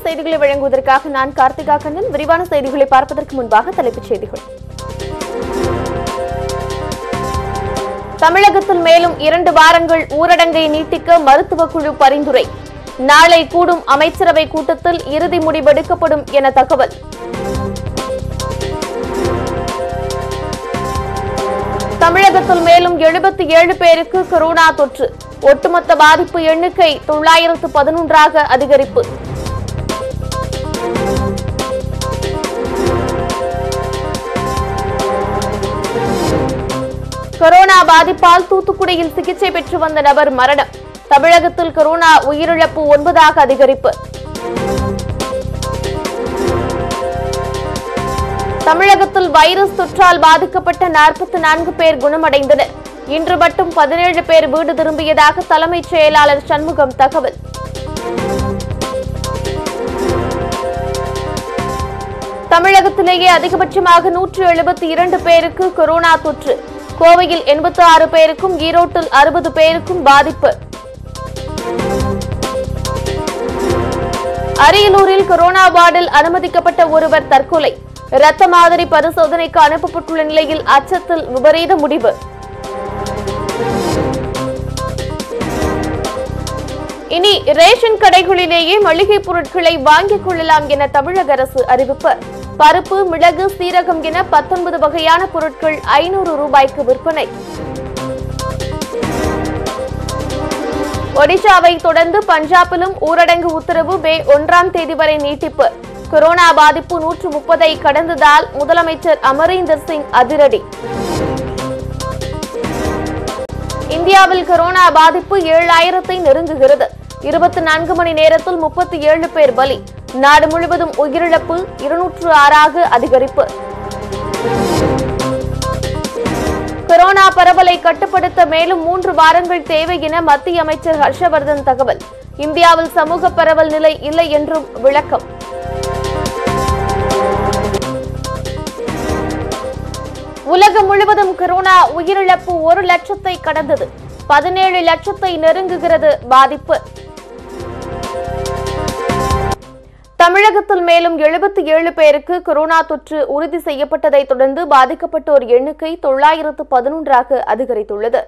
செய்திகளை வழங்குவதற்காக நான் கார்த்திகா கண்ணன் விரிவான செய்திகளை பார்ப்பதற்கு முன்பாக தலைப்புச் செய்திகள் தமிழகத்தில் மேலும் இரண்டு வாரங்கள் ஊரடங்கை நீட்டிக்க மருத்துவ குழு பரிந்துரை நாளை கூடும் அமைச்சரவை கூட்டத்தில் இறுதி முடிவெடுக்கப்படும் என தகவல் தமிழகத்தில் மேலும் எழுபத்தி ஏழு பேருக்கு கொரோனா தொற்று ஒட்டுமொத்த பாதிப்பு எண்ணிக்கை தொள்ளாயிரத்து பதினொன்றாக அதிகரிப்பு கொரோனா பாதிப்பால் தூத்துக்குடியில் சிகிச்சை பெற்று வந்த நபர் மரணம் தமிழகத்தில் கொரோனா உயிரிழப்பு ஒன்பதாக அதிகரிப்பு தமிழகத்தில் வைரஸ் தொற்றால் பாதிக்கப்பட்ட நாற்பத்தி நான்கு பேர் குணமடைந்தனர் இன்று மட்டும் பதினேழு பேர் வீடு திரும்பியதாக தலைமைச் செயலாளர் சண்முகம் தகவல் தமிழகத்திலேயே அதிகபட்சமாக நூற்று எழுபத்தி இரண்டு பேருக்கு கொரோனா தொற்று கோவையில் எண்பத்தி ஆறு பேருக்கும் ஈரோட்டில் அறுபது பேருக்கும் பாதிப்பு அரியலூரில் கொரோனா வார்டில் அனுமதிக்கப்பட்ட ஒருவர் தற்கொலை இரத்த மாதிரி பரிசோதனைக்கு அனுப்பப்பட்டுள்ள நிலையில் அச்சத்தில் விபரீத முடிவு இனி ரேஷன் கடைகளிலேயே மளிகை பொருட்களை வாங்கிக் கொள்ளலாம் என தமிழக அரசு அறிவிப்பு பருப்பு மிளகு சீரகம் என பத்தொன்பது வகையான பொருட்கள் ஐநூறு ரூபாய்க்கு விற்பனை ஒடிஷாவை தொடர்ந்து பஞ்சாபிலும் ஊரடங்கு உத்தரவு மே ஒன்றாம் தேதி வரை நீட்டிப்பு கொரோனா பாதிப்பு நூற்று முப்பதை கடந்ததால் முதலமைச்சர் அமரீந்தர் சிங் அதிரடி இந்தியாவில் கொரோனா பாதிப்பு ஏழாயிரத்தை நெருங்குகிறது இருபத்தி நான்கு மணி நேரத்தில் முப்பத்தி ஏழு பேர் பலி நாடு முழுவதும் உயிரிழப்பு இருநூற்று ஆறாக அதிகரிப்பு கொரோனா பரவலை கட்டுப்படுத்த மேலும் மூன்று வாரங்கள் தேவை என மத்திய அமைச்சர் ஹர்ஷவர்தன் தகவல் இந்தியாவில் சமூக பரவல் நிலை இல்லை என்றும் விளக்கம் உலகம் முழுவதும் கொரோனா உயிரிழப்பு ஒரு லட்சத்தை கடந்தது பதினேழு லட்சத்தை நெருங்குகிறது பாதிப்பு தமிழகத்தில் மேலும் எழுபத்தி ஏழு பேருக்கு கொரோனா தொற்று உறுதி செய்யப்பட்டதை தொடர்ந்து பாதிக்கப்பட்டோர் எண்ணிக்கை தொள்ளாயிரத்து பதினொன்றாக அதிகரித்துள்ளது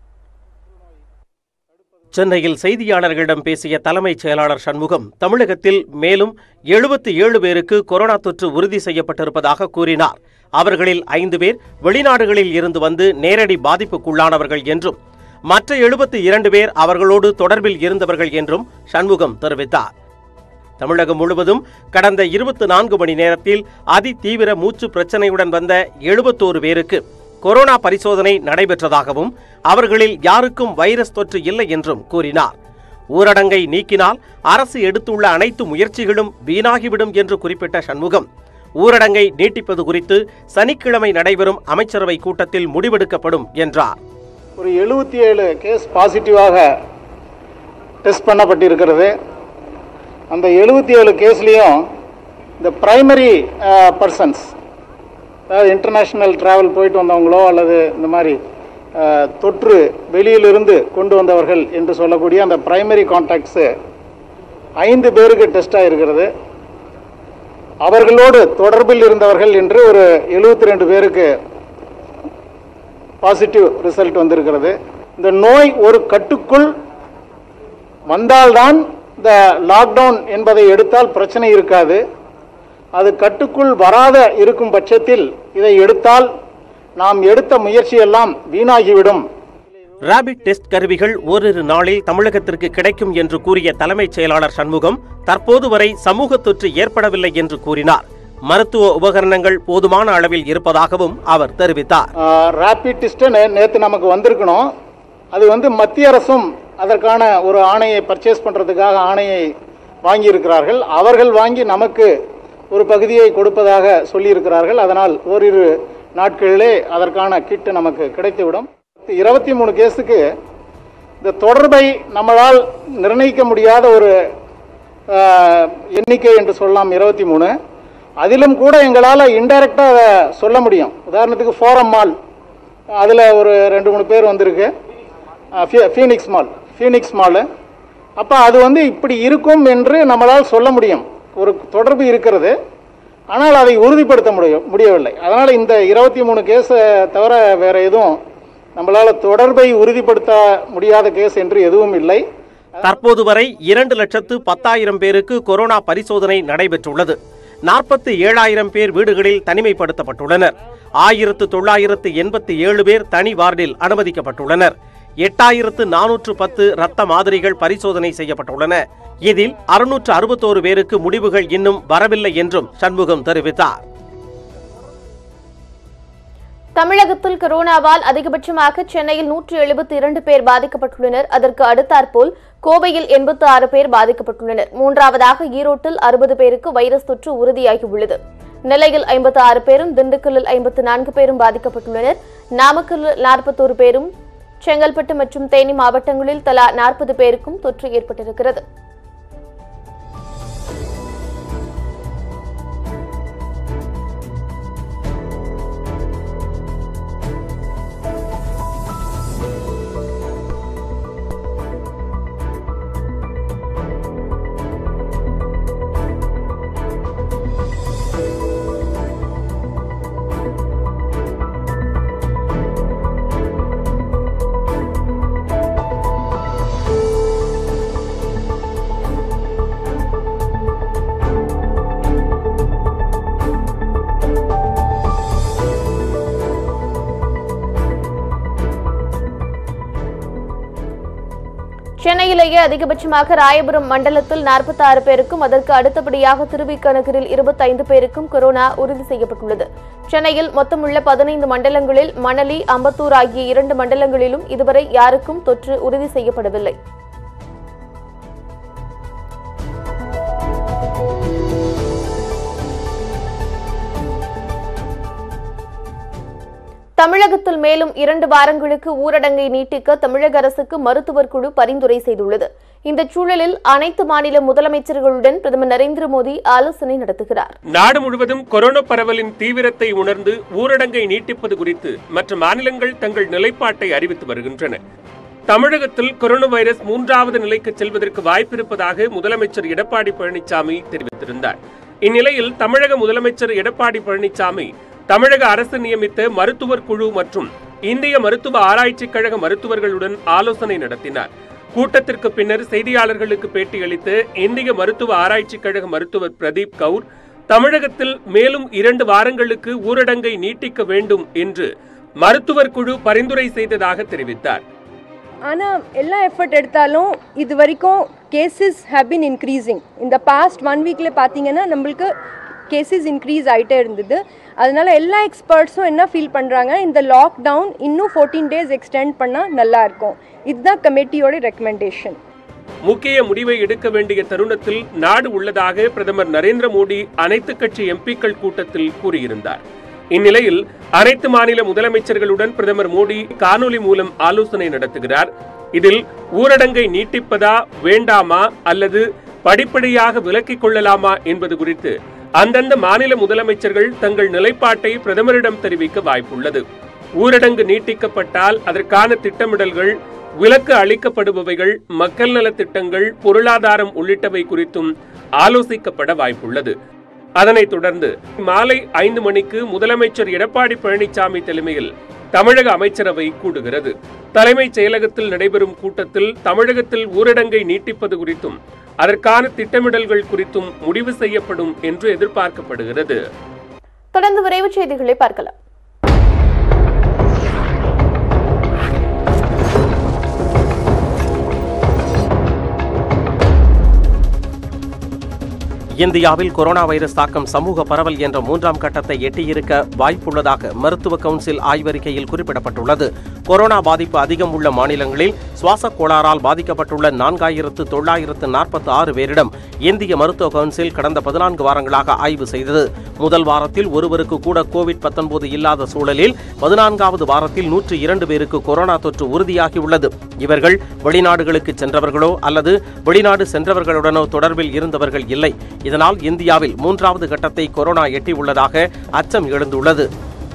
சென்னையில் செய்தியாளர்களிடம் பேசிய தலைமைச் செயலாளர் சண்முகம் தமிழகத்தில் மேலும் எழுபத்தி ஏழு பேருக்கு கொரோனா தொற்று உறுதி செய்யப்பட்டிருப்பதாக கூறினார் அவர்களில் ஐந்து பேர் வெளிநாடுகளில் இருந்து வந்து நேரடி பாதிப்புக்குள்ளானவர்கள் என்றும் மற்ற எழுபத்தி இரண்டு பேர் அவர்களோடு தொடர்பில் இருந்தவர்கள் என்றும் சண்முகம் தெரிவித்தார் தமிழகம் முழுவதும் கடந்த இருபத்தி நான்கு மணி நேரத்தில் அதிதீவிர மூச்சு பிரச்சனையுடன் வந்த எழுபத்தோரு பேருக்கு கொரோனா பரிசோதனை நடைபெற்றதாகவும் அவர்களில் யாருக்கும் வைரஸ் தொற்று இல்லை என்றும் கூறினார் ஊரடங்கை நீக்கினால் அரசு எடுத்துள்ள அனைத்து முயற்சிகளும் வீணாகிவிடும் என்று குறிப்பிட்ட சண்முகம் ஊரடங்கை நீட்டிப்பது குறித்து சனிக்கிழமை நடைபெறும் அமைச்சரவை கூட்டத்தில் முடிவெடுக்கப்படும் என்றார் ஒரு எழுபத்தி ஏழு கேஸ் பாசிட்டிவாக டெஸ்ட் பண்ணப்பட்டிருக்கிறது அந்த எழுபத்தி ஏழு கேஸ்லேயும் இந்த ப்ரைமரி பர்சன்ஸ் அதாவது இன்டர்நேஷ்னல் ட்ராவல் போயிட்டு வந்தவங்களோ அல்லது இந்த மாதிரி அஹ், தொற்று வெளியிலிருந்து கொண்டு வந்தவர்கள் என்று சொல்லக்கூடிய அந்த ப்ரைமரி கான்டாக்ட்ஸு ஐந்து பேருக்கு டெஸ்ட் ஆகிருக்கிறது அவர்களோடு தொடர்பில் இருந்தவர்கள் என்று ஒரு எழுபத்தி ரெண்டு பேருக்கு பாசிட்டிவ் ரிசல்ட் வந்திருக்கிறது இந்த நோய் ஒரு கட்டுக்குள் வந்தால்தான் இந்த லாக்டவுன் என்பதை எடுத்தால் பிரச்சனை இருக்காது அது கட்டுக்குள் வராத இருக்கும் பட்சத்தில் இதை எடுத்தால் நாம் எடுத்த முயற்சியெல்லாம் வீணாகிவிடும் ராபிட் டெஸ்ட் கருவிகள் ஓரிரு நாளில் தமிழகத்திற்கு கிடைக்கும் என்று கூறிய தலைமைச் செயலாளர் சண்முகம் தற்போது வரை சமூக தொற்று ஏற்படவில்லை என்று கூறினார் மருத்துவ உபகரணங்கள் போதுமான அளவில் இருப்பதாகவும் அவர் தெரிவித்தார் ரேபிட் டெஸ்ட்டு நேற்று நமக்கு வந்திருக்கணும் அது வந்து மத்திய அரசும் அதற்கான ஒரு ஆணையை பர்ச்சேஸ் பண்ணுறதுக்காக ஆணையை வாங்கியிருக்கிறார்கள் அவர்கள் வாங்கி நமக்கு ஒரு பகுதியை கொடுப்பதாக சொல்லியிருக்கிறார்கள் அதனால் ஓரிரு நாட்களிலே அதற்கான கிட்டு நமக்கு கிடைத்துவிடும் இருபத்தி மூணு கேஸுக்கு இந்த தொடர்பை நம்மளால் நிர்ணயிக்க முடியாத ஒரு ஆஹ், எண்ணிக்கை என்று சொல்லலாம் இருபத்தி மூணு அதிலும் கூட எங்களால் இன்டைரக்டாக அதை சொல்ல முடியும் உதாரணத்துக்கு ஃபோரம் மால் அதில் ஒரு ரெண்டு மூணு பேர் வந்திருக்கு ஆஹ், ஃபீ- ஃபீனிக்ஸ் மால் ஃபீனிக்ஸ் மாலு அப்போ அது வந்து இப்படி இருக்கும் என்று நம்மளால் சொல்ல முடியும் ஒரு தொடர்பு இருக்கிறது ஆனால் அதை உறுதிப்படுத்த முடிய முடியவில்லை அதனால் இந்த இருபத்தி மூணு கேஸை தவிர வேறு எதுவும் நம்மளால் தொடர்பை உறுதிப்படுத்த முடியாத கேஸ் என்று எதுவும் இல்லை தற்போது வரை இரண்டு லட்சத்து பத்தாயிரம் பேருக்கு கொரோனா பரிசோதனை நடைபெற்றுள்ளது நாற்பத்தி ஏழாயிரம் பேர் வீடுகளில் தனிமைப்படுத்தப்பட்டுள்ளனர் ஆயிரத்து தொள்ளாயிரத்து எண்பத்தி ஏழு பேர் தனி வார்டில் அனுமதிக்கப்பட்டுள்ளனர் எட்டாயிரத்து நானூற்று பத்து இரத்த மாதிரிகள் பரிசோதனை செய்யப்பட்டுள்ளன இதில் அறுநூற்று அறுபத்தோரு பேருக்கு முடிவுகள் இன்னும் வரவில்லை என்றும் சண்முகம் தெரிவித்தார் தமிழகத்தில் கொரோனாவால் அதிகபட்சமாக சென்னையில் நூற்று எழுபத்தி இரண்டு பேர் பாதிக்கப்பட்டுள்ளனர் அதற்கு அடுத்தாற்போல் கோவையில் எண்பத்தி ஆறு பேர் பாதிக்கப்பட்டுள்ளனர் மூன்றாவதாக ஈரோட்டில் அறுபது பேருக்கு வைரஸ் தொற்று உறுதியாகியுள்ளது நெல்லையில் ஐம்பத்தி ஆறு பேரும் திண்டுக்கல்லில் ஐம்பத்து நான்கு பேரும் பாதிக்கப்பட்டுள்ளனர் நாமக்கல்லில் நாற்பத்தோரு பேரும் செங்கல்பட்டு மற்றும் தேனி மாவட்டங்களில் தலா நாற்பது பேருக்கும் தொற்று ஏற்பட்டிருக்கிறது சென்னையிலேயே அதிகபட்சமாக ராயபுரம் மண்டலத்தில் 46 பேருக்கும் அதற்கு அடுத்தபடியாக திருவிக்கநகரில் 25 பேருக்கும் கொரோனா உறுதி செய்யப்பட்டுள்ளது சென்னையில் மொத்தமுள்ள பதினைந்து மண்டலங்களில் மணலி அம்பத்தூர் ஆகிய இரண்டு மண்டலங்களிலும் இதுவரை யாருக்கும் தொற்று உறுதி செய்யப்படவில்லை தமிழகத்தில் மேலும் இரண்டு வாரங்களுக்கு ஊரடங்கை நீட்டிக்க தமிழக அரசுக்கு மருத்துவர் குழு பரிந்துரை செய்துள்ளது இந்த சூழலில் அனைத்து மாநில முதலமைச்சர்களுடன் பிரதமர் நரேந்திர மோடி ஆலோசனை நடத்துகிறார் நாடு முழுவதும் கொரோனா பரவலின் தீவிரத்தை உணர்ந்து ஊரடங்கை நீட்டிப்பது குறித்து மற்ற மாநிலங்கள் தங்கள் நிலைப்பாட்டை அறிவித்து வருகின்றன தமிழகத்தில் கொரோனா வைரஸ் மூன்றாவது நிலைக்கு செல்வதற்கு வாய்ப்பிருப்பதாக முதலமைச்சர் எடப்பாடி பழனிசாமி தெரிவித்திருந்தார் இந்நிலையில் தமிழக முதலமைச்சர் எடப்பாடி பழனிசாமி தமிழக அரசு நியமித்த மருத்துவர் குழு மற்றும் இந்திய மருத்துவ ஆராய்ச்சிக் கழக மருத்துவர்களுடன் ஆலோசனை நடத்தினார் கூட்டத்திற்கு பின்னர் செய்தியாளர்களுக்கு பேட்டியளித்த இந்திய மருத்துவ ஆராய்ச்சிக் கழக மருத்துவர் பிரதீப் கவுர் தமிழகத்தில் மேலும் இரண்டு வாரங்களுக்கு ஊரடங்கை நீட்டிக்க வேண்டும் என்று மருத்துவர் குழு பரிந்துரை செய்ததாக தெரிவித்தார் ஆனால் எல்லா எஃபர்ட் எடுத்தாலும் இது வரைக்கும் கேசஸ் ஹேவ் பின் இன்க்ரீசிங் இந்த பாஸ்ட் ஒன் வீக்கில் பார்த்தீங்கன்னா நம்மளுக்கு கேசஸ் இன்க்ரீஸ் ஆகிட்டே இருந்தது அதனால எல்லா எக்ஸ்பர்ட்ஸும் என்ன ஃபீல் பண்ணுறாங்க இந்த லாக்டவுன் இன்னும் ஃபோர்டீன் டேஸ் எக்ஸ்டெண்ட் பண்ணால் நல்லாயிருக்கும் இதுதான் கமிட்டியோட ரெக்கமெண்டேஷன் முக்கிய முடிவை எடுக்க வேண்டிய தருணத்தில் நாடு உள்ளதாக பிரதமர் நரேந்திர மோடி அனைத்து கட்சி எம்பிக்கள் கூட்டத்தில் கூறியிருந்தார் இந்நிலையில் அனைத்து மாநில முதலமைச்சர்களுடன் பிரதமர் மோடி காணொலி மூலம் ஆலோசனை நடத்துகிறார் இதில் ஊரடங்கை நீட்டிப்பதா வேண்டாமா அல்லது படிப்படியாக விலக்கிக் கொள்ளலாமா என்பது குறித்து அந்தந்த மாநில முதலமைச்சர்கள் தங்கள் நிலைப்பாட்டை பிரதமரிடம் தெரிவிக்க வாய்ப்புள்ளது ஊரடங்கு நீட்டிக்கப்பட்டால் அதற்கான திட்டமிடல்கள் விலக்கு அளிக்கப்படுபவைகள் மக்கள் நலத் திட்டங்கள் பொருளாதாரம் உள்ளிட்டவை குறித்தும் ஆலோசிக்கப்பட வாய்ப்புள்ளது அதனைத் தொடர்ந்து மாலை ஐந்து மணிக்கு முதலமைச்சர் எடப்பாடி பழனிசாமி தலைமையில் தமிழக அமைச்சரவை கூடுகிறது தலைமைச் செயலகத்தில் நடைபெறும் கூட்டத்தில் தமிழகத்தில் ஊரடங்கை நீட்டிப்பது குறித்தும் அதற்கான திட்டமிடல்கள் குறித்தும் முடிவு செய்யப்படும் என்று எதிர்பார்க்கப்படுகிறது தொடர்ந்து விரைவுச் செய்திகளை பார்க்கலாம் இந்தியாவில் கொரோனா வைரஸ் தாக்கம் சமூக பரவல் என்ற மூன்றாம் கட்டத்தை எட்டியிருக்க வாய்ப்புள்ளதாக மருத்துவ கவுன்சில் ஆய்வறிக்கையில் குறிப்பிடப்பட்டுள்ளது கொரோனா பாதிப்பு அதிகம் உள்ள மாநிலங்களில் சுவாச கோளாறால் பாதிக்கப்பட்டுள்ள நான்காயிரத்து தொள்ளாயிரத்து நாற்பத்தி ஆறு பேரிடம் இந்திய மருத்துவ கவுன்சில் கடந்த பதினான்கு வாரங்களாக ஆய்வு செய்தது முதல் வாரத்தில் ஒருவருக்கு கூட கோவிட் 19 இல்லாத சூழலில் பதினான்காவது வாரத்தில் நூற்று இரண்டு பேருக்கு கொரோனா தொற்று உறுதியாகியுள்ளது இவர்கள் வெளிநாடுகளுக்கு சென்றவர்களோ அல்லது வெளிநாடு சென்றவர்களுடனோ தொடர்பில் இருந்தவர்கள் இல்லை இதனால் இந்தியாவில் மூன்றாவது கட்டத்தை கொரோனா எட்டியுள்ளதாக அச்சம் எழுந்துள்ளது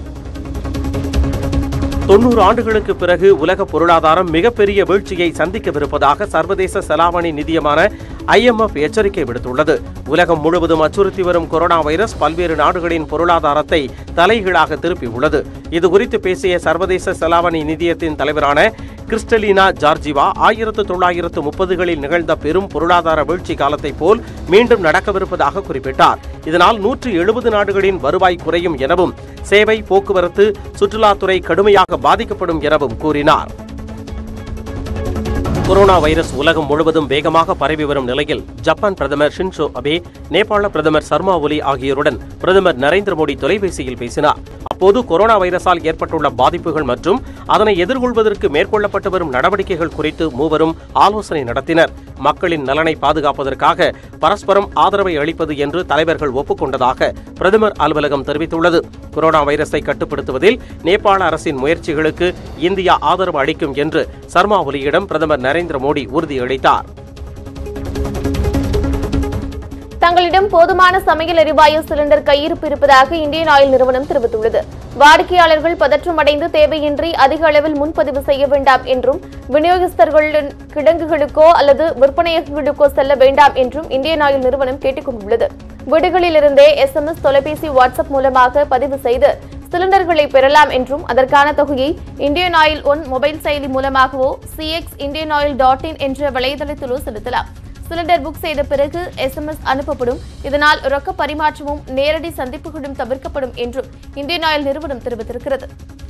தொன்னூறு ஆண்டுகளுக்கு பிறகு உலக பொருளாதாரம் மிகப்பெரிய வீழ்ச்சியை சந்திக்கவிருப்பதாக சர்வதேச செலாவணி நிதியமான ஐஎம்எஃப் எச்சரிக்கை விடுத்துள்ளது உலகம் முழுவதும் அச்சுறுத்தி வரும் கொரோனா வைரஸ் பல்வேறு நாடுகளின் பொருளாதாரத்தை தலைகீழாக திருப்பியுள்ளது இதுகுறித்து பேசிய சர்வதேச செலாவணி நிதியத்தின் தலைவரான கிறிஸ்டலினா ஜார்ஜிவா ஆயிரத்து தொள்ளாயிரத்து முப்பதுகளில் நிகழ்ந்த பெரும் பொருளாதார வீழ்ச்சி காலத்தைப் போல் மீண்டும் நடக்கவிருப்பதாக குறிப்பிட்டார் இதனால் நூற்று எழுபது நாடுகளின் வருவாய் குறையும் எனவும் சேவை போக்குவரத்து சுற்றுலாத்துறை கடுமையாக பாதிக்கப்படும் எனவும் கூறினார் கொரோனா வைரஸ் உலகம் முழுவதும் வேகமாக பரவி வரும் நிலையில் ஜப்பான் பிரதமர் ஷின்சோ அபே நேபாள பிரதமர் சர்மா ஒலி ஆகியோருடன் பிரதமர் நரேந்திர மோடி தொலைபேசியில் பேசினார் அப்போது கொரோனா வைரஸால் ஏற்பட்டுள்ள பாதிப்புகள் மற்றும் அதனை எதிர்கொள்வதற்கு மேற்கொள்ளப்பட்டு வரும் நடவடிக்கைகள் குறித்து மூவரும் ஆலோசனை நடத்தினர் மக்களின் நலனை பாதுகாப்பதற்காக பரஸ்பரம் ஆதரவை அளிப்பது என்று தலைவர்கள் ஒப்புக்கொண்டதாக பிரதமர் அலுவலகம் தெரிவித்துள்ளது கொரோனா வைரஸை கட்டுப்படுத்துவதில் நேபாள அரசின் முயற்சிகளுக்கு இந்தியா ஆதரவு அளிக்கும் என்று சர்மா ஒலியிடம் பிரதமர் நரேந்திர மோடி உறுதியளித்தார் தங்களிடம் போதுமான சமையல் எரிவாயு சிலிண்டர் கையிருப்பு இருப்பதாக இந்தியன் ஆயில் நிறுவனம் தெரிவித்துள்ளது வாடிக்கையாளர்கள் பதற்றமடைந்து தேவையின்றி அதிக அளவில் முன்பதிவு செய்ய வேண்டாம் என்றும் விநியோகஸ்தர்களின் கிடங்குகளுக்கோ அல்லது விற்பனையகங்களுக்கோ செல்ல வேண்டாம் என்றும் இந்தியன் ஆயில் நிறுவனம் கேட்டுக் கொண்டுள்ளது வீடுகளிலிருந்தே எஸ்எம்எஸ் தொலைபேசி வாட்ஸ்அப் மூலமாக பதிவு செய்து சிலிண்டர்களை பெறலாம் என்றும் அதற்கான தொகையை இந்தியன் ஆயில் ஒன் மொபைல் செயலி மூலமாகவோ CX Indian Oil dot in என்ற வலைதளத்திலோ செலுத்தலாம் சிலிண்டர் புக் செய்த பிறகு எஸ்எம்எஸ் அனுப்பப்படும் இதனால் ரொக்க பரிமாற்றமும் நேரடி சந்திப்புகளும் தவிர்க்கப்படும் என்றும் இந்தியன் ஆயில் நிறுவனம் தெரிவித்திருக்கிறது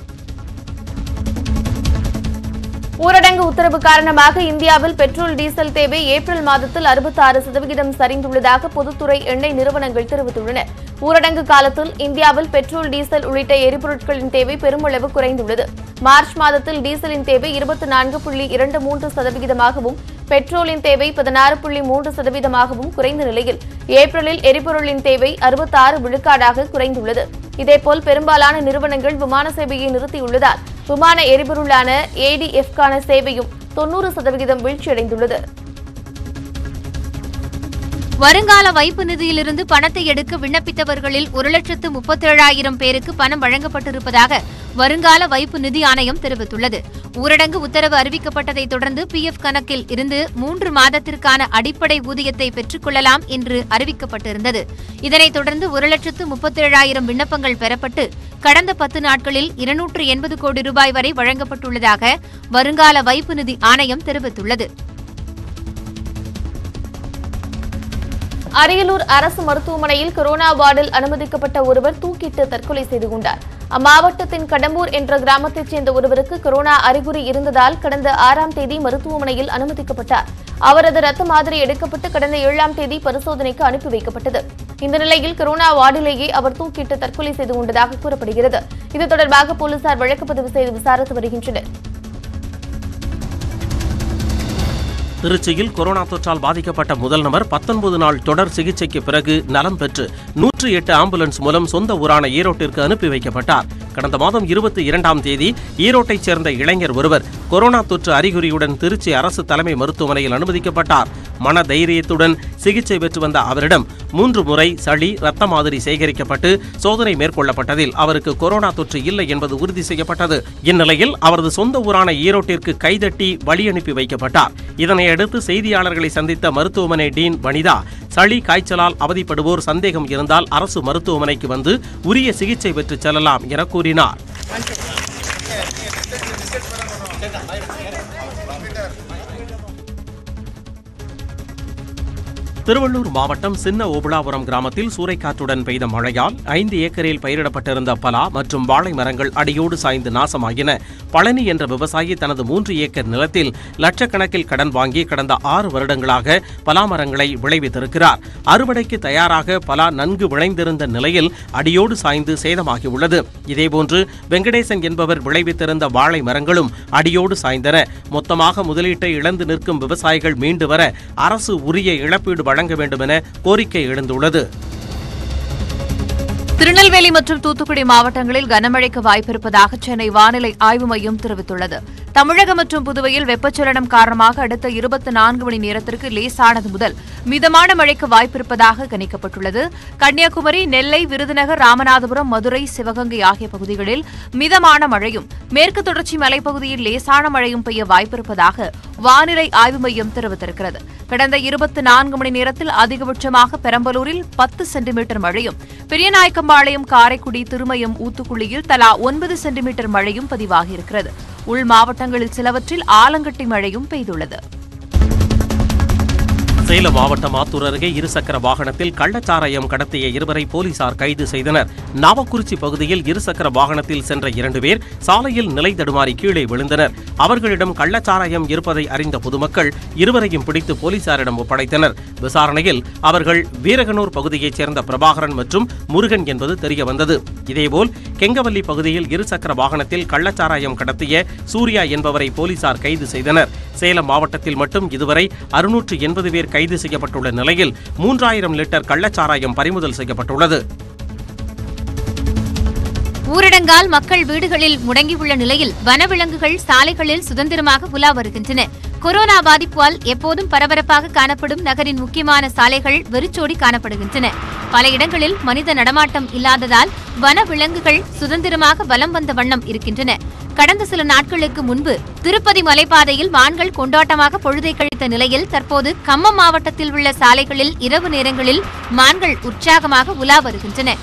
ஊரடங்கு உத்தரவு காரணமாக இந்தியாவில் பெட்ரோல் டீசல் தேவை ஏப்ரல் மாதத்தில் 66% சதவிகிதம் சரிந்துள்ளதாக பொதுத்துறை எண்ணெய் நிறுவனங்கள் தெரிவித்துள்ளன ஊரடங்கு காலத்தில் இந்தியாவில் பெட்ரோல் டீசல் உள்ளிட்ட எரிபொருட்களின் தேவை பெருமளவு குறைந்துள்ளது மார்ச் மாதத்தில் டீசலின் தேவை இருபத்தி நான்கு புள்ளி இரண்டு மூன்று சதவிகிதமாகவும் பெட்ரோலின் தேவை பதினாறு புள்ளி மூன்று சதவீதமாகவும் குறைந்த நிலையில் ஏப்ரலில் எரிபொருளின் தேவை அறுபத்தாறு விழுக்காடாக குறைந்துள்ளது இதேபோல் பெரும்பாலான நிறுவனங்கள் விமான சேவையை நிறுத்தியுள்ளதால் விமான எரிபொருளான ஏடிஎஃப்கான சேவையும் தொன்னூறு சதவிகிதம் வீழ்ச்சியடைந்துள்ளது வருங்கால வைப்பு நிதியிலிருந்து பணத்தை எடுக்க விண்ணப்பித்தவர்களில் ஒரு லட்சத்து முப்பத்தேழாயிரம் பேருக்கு பணம் வழங்கப்பட்டிருப்பதாக வருங்கால வைப்பு நிதி ஆணையம் தெரிவித்துள்ளது ஊரடங்கு உத்தரவு அறிவிக்கப்பட்டதை தொடர்ந்து பிஎஃப் கணக்கில் இருந்து மூன்று மாதத்திற்கான அடிப்படை ஊதியத்தை பெற்றுக் கொள்ளலாம் என்று அறிவிக்கப்பட்டிருந்தது இதனைத் தொடர்ந்து ஒரு லட்சத்து முப்பத்தேழாயிரம் விண்ணப்பங்கள் பெறப்பட்டு கடந்த பத்து நாட்களில் இருநூற்று எண்பது கோடி ரூபாய் வரை வழங்கப்பட்டுள்ளதாக வருங்கால வைப்பு நிதி ஆணையம் தெரிவித்துள்ளது அரியலூர் அரசு மருத்துவமனையில் கொரோனா வார்டில் அனுமதிக்கப்பட்ட ஒருவர் தூக்கிட்டு தற்கொலை செய்து கொண்டார் அம்மாவட்டத்தின் கடம்பூர் என்ற கிராமத்தைச் சேர்ந்த ஒருவருக்கு கொரோனா அறிகுறி இருந்ததால் கடந்த ஆறாம் தேதி மருத்துவமனையில் அனுமதிக்கப்பட்டார் அவரது ரத்த மாதிரி எடுக்கப்பட்டு கடந்த ஏழாம் தேதி பரிசோதனைக்கு அனுப்பி வைக்கப்பட்டது இந்த நிலையில் கொரோனா வார்டிலேயே அவர் தூக்கிட்டு தற்கொலை செய்து கொண்டதாக கூறப்படுகிறது இது தொடர்பாக போலீசார் வழக்கு பதிவு செய்து விசாரித்து வருகின்றனர் திருச்சியில் கொரோனா தொற்றால் பாதிக்கப்பட்ட முதல் நபர் பத்தொன்பது நாள் தொடர் சிகிச்சைக்கு பிறகு நலம் பெற்று நூற்று எட்டு ஆம்புலன்ஸ் மூலம் சொந்த ஊரான ஈரோட்டிற்கு அனுப்பி வைக்கப்பட்டார் கடந்த மாதம் இருபத்தி இரண்டாம் தேதி ஈரோட்டைச் சேர்ந்த இளைஞர் ஒருவர் கொரோனா தொற்று அறிகுறியுடன் திருச்சி அரசு தலைமை மருத்துவமனையில் அனுமதிக்கப்பட்டார் மன தைரியத்துடன் சிகிச்சை பெற்று வந்த அவரிடம் மூன்று முறை சளி ரத்த மாதிரி சேகரிக்கப்பட்டு சோதனை மேற்கொள்ளப்பட்டதில் அவருக்கு கொரோனா தொற்று இல்லை என்பது உறுதி செய்யப்பட்டது இந்நிலையில் அவரது சொந்த ஊரான ஈரோட்டிற்கு கைதட்டி வழி அனுப்பி வைக்கப்பட்டார் இதனையடுத்து செய்தியாளர்களை சந்தித்த மருத்துவமனை டீன் வனிதா சளி காய்ச்சலால் அவதிப்படுவோர் சந்தேகம் இருந்தால் அரசு மருத்துவமனைக்கு வந்து உரிய சிகிச்சை பெற்று செல்லலாம் என கூறினார் திருவள்ளூர் மாவட்டம் சின்ன ஓபுளாபுரம் கிராமத்தில் சூறைக்காற்றுடன் பெய்த மழையால் ஐந்து ஏக்கரில் பயிரிடப்பட்டிருந்த பலா மற்றும் வாழை மரங்கள் அடியோடு சாய்ந்து நாசமாகின பழனி என்ற விவசாயி தனது மூன்று ஏக்கர் நிலத்தில் லட்சக்கணக்கில் கடன் வாங்கி கடந்த ஆறு வருடங்களாக பலா மரங்களை விளைவித்திருக்கிறார் அறுவடைக்கு தயாராக பலா நன்கு விளைந்திருந்த நிலையில் அடியோடு சாய்ந்து சேதமாகியுள்ளது இதேபோன்று வெங்கடேசன் என்பவர் விளைவித்திருந்த வாழை மரங்களும் அடியோடு சாய்ந்தன மொத்தமாக முதலீட்டை இழந்து நிற்கும் விவசாயிகள் மீண்டு வர அரசு உரிய இழப்பீடு வழங்க வேண்டும் என கோரிக்கை எழுந்துள்ளது திருநெல்வேலி மற்றும் தூத்துக்குடி மாவட்டங்களில் கனமழைக்கு வாய்ப்பிருப்பதாக சென்னை வானிலை ஆய்வு மையம் தெரிவித்துள்ளது தமிழகம் மற்றும் புதுவையில் வெப்பச்சலனம் காரணமாக அடுத்த இருபத்தி நான்கு மணி நேரத்திற்கு லேசானது முதல் மிதமான மழைக்கு வாய்ப்பிருப்பதாக கணிக்கப்பட்டுள்ளது கன்னியாகுமரி நெல்லை விருதுநகர் ராமநாதபுரம் மதுரை சிவகங்கை ஆகிய பகுதிகளில் மிதமான மழையும் மேற்கு தொடர்ச்சி மலைப்பகுதியில் லேசான மழையும் பெய்ய வாய்ப்பிருப்பதாக வானிலை ஆய்வு மையம் தெரிவித்திருக்கிறது கடந்த இருபத்தி நான்கு மணி நேரத்தில் அதிகபட்சமாக பெரம்பலூரில் பத்து சென்டிமீட்டர் மழையும் பெரியநாயக்கம்பாளையம் காரைக்குடி திருமயம் ஊத்துக்குளியில் தலா ஒன்பது சென்டிமீட்டர் மழையும் பதிவாகியிருக்கிறது உள் மாவட்டங்களில் சிலவற்றில் ஆலங்கட்டி மழையும் பெய்துள்ளது சேலம் மாவட்டம் ஆத்தூர் அருகே இருசக்கர வாகனத்தில் கள்ளச்சாராயம் கடத்திய இருவரை போலீசார் கைது செய்தனர் நாவக்குறிச்சி பகுதியில் இருசக்கர வாகனத்தில் சென்ற இரண்டு பேர் சாலையில் நிலை தடுமாறி கீழே விழுந்தனர் அவர்களிடம் கள்ளச்சாராயம் இருப்பதை அறிந்த பொதுமக்கள் இருவரையும் பிடித்து போலீசாரிடம் ஒப்படைத்தனர் விசாரணையில் அவர்கள் வீரகனூர் பகுதியைச் சேர்ந்த பிரபாகரன் மற்றும் முருகன் என்பது தெரியவந்தது இதேபோல் கெங்கவல்லி பகுதியில் இருசக்கர வாகனத்தில் கள்ளச்சாராயம் கடத்திய சூர்யா என்பவரை போலீசார் கைது செய்தனர் சேலம் மாவட்டத்தில் மட்டும் இதுவரை அறுநூற்று எண்பது பேர் கைது செய்யப்பட்டுள்ள நிலையில் மூன்றாயிரம் லிட்டர் கள்ளச்சாராயம் பறிமுதல் செய்யப்பட்டுள்ளது ஊரடங்கால் மக்கள் வீடுகளில் முடங்கியுள்ள நிலையில் வனவிலங்குகள் சாலைகளில் சுதந்திரமாக உலா வருகின்றன கொரோனா பாதிப்பால் எப்போதும் பரபரப்பாக காணப்படும் நகரின் முக்கியமான சாலைகள் வெறிச்சோடி காணப்படுகின்றன பல இடங்களில் மனித நடமாட்டம் இல்லாததால் வனவிலங்குகள் சுதந்திரமாக வலம் வந்த வண்ணம் இருக்கின்றன கடந்த சில நாட்களுக்கு முன்பு திருப்பதி மலைப்பாதையில் மான்கள் கொண்டாட்டமாக பொழுதை கழித்த நிலையில் தற்போது கம்மம் மாவட்டத்தில் உள்ள சாலைகளில் இரவு நேரங்களில் மான்கள் உற்சாகமாக உலா வருகின்றன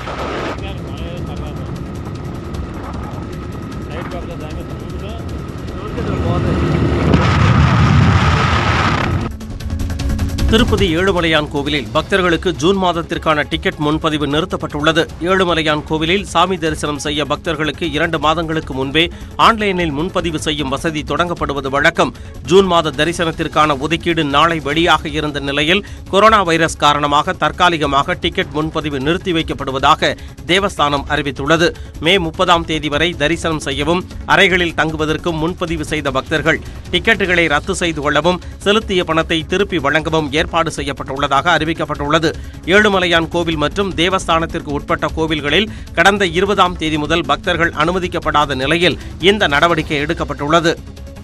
திருப்பதி ஏழுமலையான் கோவிலில் பக்தர்களுக்கு ஜூன் மாதத்திற்கான டிக்கெட் முன்பதிவு நிறுத்தப்பட்டுள்ளது ஏழுமலையான் கோவிலில் சாமி தரிசனம் செய்ய பக்தர்களுக்கு இரண்டு மாதங்களுக்கு முன்பே ஆன்லைனில் முன்பதிவு செய்யும் வசதி தொடங்கப்படுவது வழக்கம் ஜூன் மாத தரிசனத்திற்கான ஒதுக்கீடு நாளை வெளியாக இருந்த நிலையில் கொரோனா வைரஸ் காரணமாக தற்காலிகமாக டிக்கெட் முன்பதிவு நிறுத்தி வைக்கப்படுவதாக தேவஸ்தானம் அறிவித்துள்ளது மே முப்பதாம் தேதி வரை தரிசனம் செய்யவும் அறைகளில் தங்குவதற்கும் முன்பதிவு செய்த பக்தர்கள் டிக்கெட்டுகளை ரத்து செய்து கொள்ளவும் செலுத்திய பணத்தை திருப்பி வழங்கவும் ஏற்பாடு செய்யப்பட்டுள்ளதாக அறிவிக்கப்பட்டுள்ளது ஏழுமலையான் கோவில் மற்றும் தேவஸ்தானத்திற்கு உட்பட்ட கோவில்களில் கடந்த இருபதாம் தேதி முதல் பக்தர்கள் அனுமதிக்கப்படாத நிலையில் இந்த நடவடிக்கை எடுக்கப்பட்டுள்ளது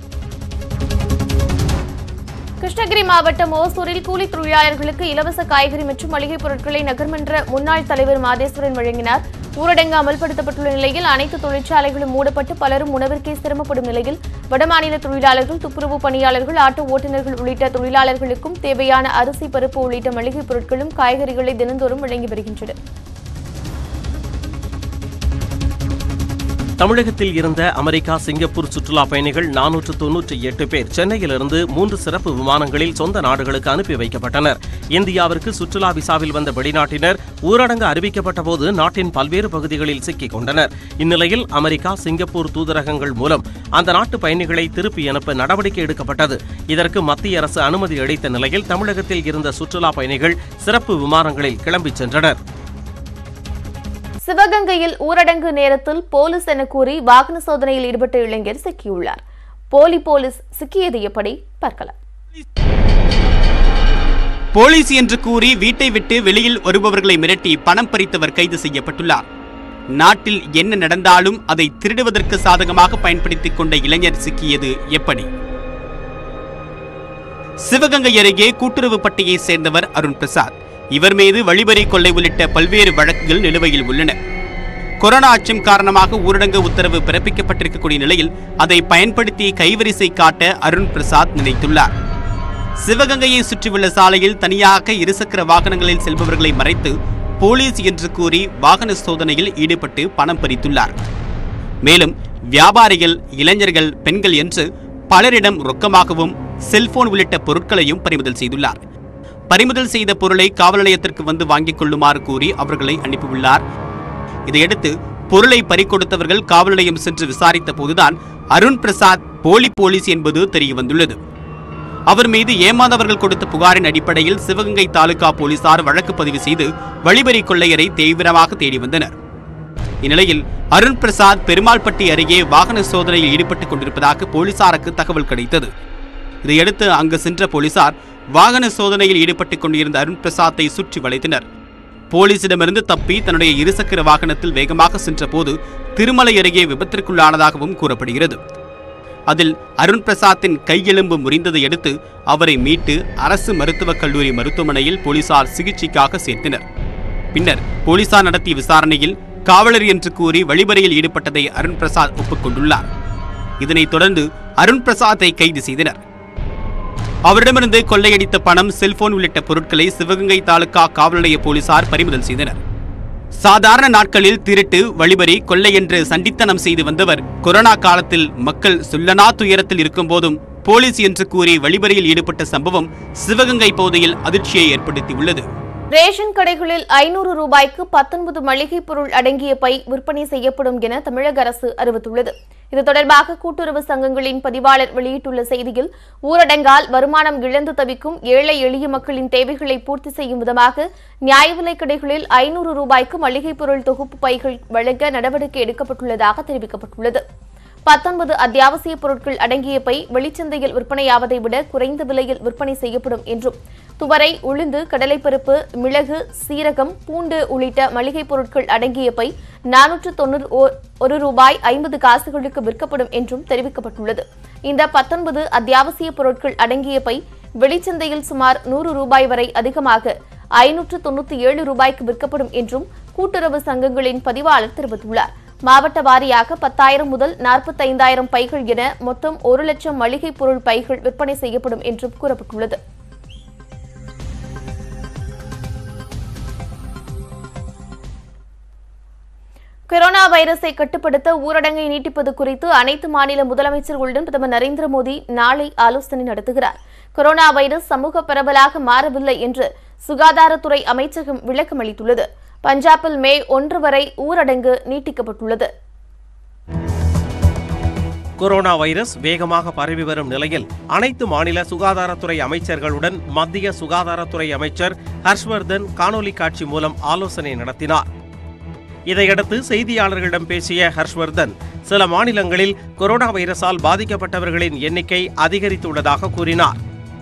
கிருஷ்ணகிரி மாவட்டம் ஓசூரில் கூலி தொழிலாளர்களுக்கு இலவச காய்கறி மற்றும் மளிகைப் பொருட்களை நகர்மன்ற முன்னாள் தலைவர் மாதேஸ்வரன் வழங்கினார் ஊரடங்கு அமல்படுத்தப்பட்டுள்ள நிலையில் அனைத்து தொழிற்சாலைகளும் மூடப்பட்டு பலரும் உணவிற்கே சிரமப்படும் நிலையில் வடமாநில தொழிலாளர்கள் துப்புரவு பணியாளர்கள் ஆட்டோ ஓட்டுநர்கள் உள்ளிட்ட தொழிலாளர்களுக்கும் தேவையான அரிசி பருப்பு உள்ளிட்ட மளிகைப் பொருட்களும் காய்கறிகளை தினந்தோறும் வழங்கி வருகின்றன தமிழகத்தில் இருந்த அமெரிக்கா சிங்கப்பூர் சுற்றுலா பயணிகள் நானூற்று தொன்னூற்றி எட்டு பேர் சென்னையிலிருந்து மூன்று சிறப்பு விமானங்களில் சொந்த நாடுகளுக்கு அனுப்பி வைக்கப்பட்டனர் இந்தியாவிற்கு சுற்றுலா விசாவில் வந்த வெளிநாட்டினர் ஊரடங்கு அறிவிக்கப்பட்ட போது நாட்டின் பல்வேறு பகுதிகளில் சிக்கிக் கொண்டனர் இந்நிலையில் அமெரிக்கா சிங்கப்பூர் தூதரகங்கள் மூலம் அந்த நாட்டு பயணிகளை திருப்பி அனுப்ப நடவடிக்கை எடுக்கப்பட்டது இதற்கு மத்திய அரசு அனுமதி அளித்த நிலையில் தமிழகத்தில் இருந்த சுற்றுலா பயணிகள் சிறப்பு விமானங்களில் கிளம்பிச் சென்றனர் சிவகங்கையில் ஊரடங்கு நேரத்தில் போலீஸ் என கூறி வாகன சோதனையில் ஈடுபட்ட இளைஞர் சிக்கியுள்ளார் போலி போலீஸ் சிக்கியது எப்படி பார்க்கலாம் போலீஸ் என்று கூறி வீட்டை விட்டு வெளியில் வருபவர்களை மிரட்டி பணம் பறித்தவர் கைது செய்யப்பட்டுள்ளார் நாட்டில் என்ன நடந்தாலும் அதை திருடுவதற்கு சாதகமாக பயன்படுத்திக் கொண்ட இளைஞர் சிக்கியது எப்படி சிவகங்கை அருகே கூட்டுறவுப்பட்டியை சேர்ந்தவர் அருண் பிரசாத் இவர் மீது வழிபறி கொள்ளை உள்ளிட்ட பல்வேறு வழக்குகள் நிலுவையில் உள்ளன கொரோனா அச்சம் காரணமாக ஊரடங்கு உத்தரவு பிறப்பிக்கப்பட்டிருக்கக்கூடிய நிலையில் அதை பயன்படுத்தி கைவரிசை காட்ட அருண் பிரசாத் நினைத்துள்ளார் சிவகங்கையை சுற்றியுள்ள சாலையில் தனியாக இருசக்கர வாகனங்களில் செல்பவர்களை மறைத்து போலீஸ் என்று கூறி வாகன சோதனையில் ஈடுபட்டு பணம் பறித்துள்ளார் மேலும் வியாபாரிகள் இளைஞர்கள் பெண்கள் என்று பலரிடம் ரொக்கமாகவும் செல்போன் உள்ளிட்ட பொருட்களையும் பறிமுதல் செய்துள்ளார் பறிமுதல் செய்த பொருளை காவல் நிலையத்திற்கு வந்து வாங்கிக் கொள்ளுமாறு கூறி அவர்களை அனுப்பியுள்ளார் இதையடுத்து பொருளை பறிகொடுத்தவர்கள் காவல் நிலையம் சென்று விசாரித்த போதுதான் அருண் பிரசாத் போலி போலீஸ் என்பது தெரியவந்துள்ளது அவர் மீது ஏமாந்தவர்கள் கொடுத்த புகாரின் அடிப்படையில் சிவகங்கை தாலுகா போலீசார் வழக்கு பதிவு செய்து வழிபறி கொள்ளையரை தீவிரமாக தேடி வந்தனர் இந்நிலையில் அருண் பிரசாத் பெருமாள்பட்டி அருகே வாகன சோதனையில் ஈடுபட்டுக் கொண்டிருப்பதாக போலீசாருக்கு தகவல் கிடைத்தது இதையடுத்து அங்கு சென்ற போலீசார் வாகன சோதனையில் ஈடுபட்டுக் கொண்டிருந்த அருண் பிரசாத்தை சுற்றி வளைத்தனர் போலீசிடமிருந்து தப்பி தன்னுடைய இருசக்கர வாகனத்தில் வேகமாக சென்றபோது திருமலை அருகே விபத்திற்குள்ளானதாகவும் கூறப்படுகிறது அதில் அருண் பிரசாத்தின் கையெலும்பு முறிந்ததை அடுத்து அவரை மீட்டு அரசு மருத்துவக் கல்லூரி மருத்துவமனையில் போலீசார் சிகிச்சைக்காக சேர்த்தனர் பின்னர் போலீசார் நடத்திய விசாரணையில் காவலர் என்று கூறி வழிபறையில் ஈடுபட்டதை அருண் பிரசாத் ஒப்புக்கொண்டுள்ளார் இதனைத் தொடர்ந்து அருண் பிரசாத்தை கைது செய்தனர் அவரிடமிருந்து கொள்ளையடித்த பணம் செல்போன் உள்ளிட்ட பொருட்களை சிவகங்கை தாலுகா காவல் நிலைய போலீசார் பறிமுதல் செய்தனர் சாதாரண நாட்களில் திருட்டு வழிபறி கொள்ளை என்று சண்டித்தனம் செய்து வந்தவர் கொரோனா காலத்தில் மக்கள் சொல்லனா துயரத்தில் இருக்கும்போதும் போலீஸ் என்று கூறி வழிபறியில் ஈடுபட்ட சம்பவம் சிவகங்கை பகுதியில் அதிர்ச்சியை ஏற்படுத்தியுள்ளது ரேஷன் கடைகளில் ஐநூறு ரூபாய்க்கு பத்தொன்பது மளிகை பொருள் அடங்கிய பை விற்பனை செய்யப்படும் என தமிழக அரசு அறிவித்துள்ளது இது தொடர்பாக கூட்டுறவு சங்கங்களின் பதிவாளர் வெளியிட்டுள்ள செய்தியில் ஊரடங்கால் வருமானம் இழந்து தவிக்கும் ஏழை எளிய மக்களின் தேவைகளை பூர்த்தி செய்யும் விதமாக நியாய விலைக் கடைகளில் ஐநூறு ரூபாய்க்கு மளிகை பொருள் தொகுப்பு பைகள் வழங்க நடவடிக்கை எடுக்கப்பட்டுள்ளதாக தெரிவிக்கப்பட்டுள்ளது பத்தொன்பது அத்தியாவசிய பொருட்கள் அடங்கிய பை வெளிச்சந்தையில் விற்பனையாவதை விட குறைந்த விலையில் விற்பனை செய்யப்படும் என்றும் துவரை உளுந்து கடலைப்பருப்பு மிளகு சீரகம் பூண்டு உள்ளிட்ட மளிகை பொருட்கள் அடங்கிய பை நானூற்று தொண்ணூறு ஒரு ரூபாய் ஐம்பது காசுகளுக்கு விற்கப்படும் என்றும் தெரிவிக்கப்பட்டுள்ளது இந்த பத்தொன்பது அத்தியாவசிய பொருட்கள் அடங்கிய பை வெளிச்சந்தையில் சுமார் நூறு ரூபாய் வரை அதிகமாக ஐநூற்று தொண்ணூத்தி ஏழு ரூபாய்க்கு விற்கப்படும் என்றும் கூட்டுறவு சங்கங்களின் பதிவாளர் தெரிவித்துள்ளார் மாவட்ட வாரியாக பத்தாயிரம் முதல் நாற்பத்தைந்தாயிரம் பைகள் என மொத்தம் ஒரு லட்சம் மளிகை பொருள் பைகள் விற்பனை செய்யப்படும் என்றும் கூறப்பட்டுள்ளது கொரோனா வைரஸை கட்டுப்படுத்த ஊரடங்கை நீட்டிப்பது குறித்து அனைத்து மாநில முதலமைச்சர்களுடன் பிரதமர் நரேந்திர மோடி நாளை ஆலோசனை நடத்துகிறார் கொரோனா வைரஸ் சமூக பரவலாக மாறவில்லை என்று சுகாதாரத்துறை அமைச்சகம் விளக்கம் அளித்துள்ளது பஞ்சாபில் மே ஒன்று வரை ஊரடங்கு நீட்டிக்கப்பட்டுள்ளது கொரோனா வைரஸ் வேகமாக பரவி வரும் நிலையில் அனைத்து மாநில சுகாதாரத்துறை அமைச்சர்களுடன் மத்திய சுகாதாரத்துறை அமைச்சர் ஹர்ஷ்வர்தன் காணொலி காட்சி மூலம் ஆலோசனை நடத்தினார் இதையடுத்து செய்தியாளர்களிடம் பேசிய ஹர்ஷ்வர்தன் சில மாநிலங்களில் கொரோனா வைரஸால் பாதிக்கப்பட்டவர்களின் எண்ணிக்கை அதிகரித்துள்ளதாக கூறினார்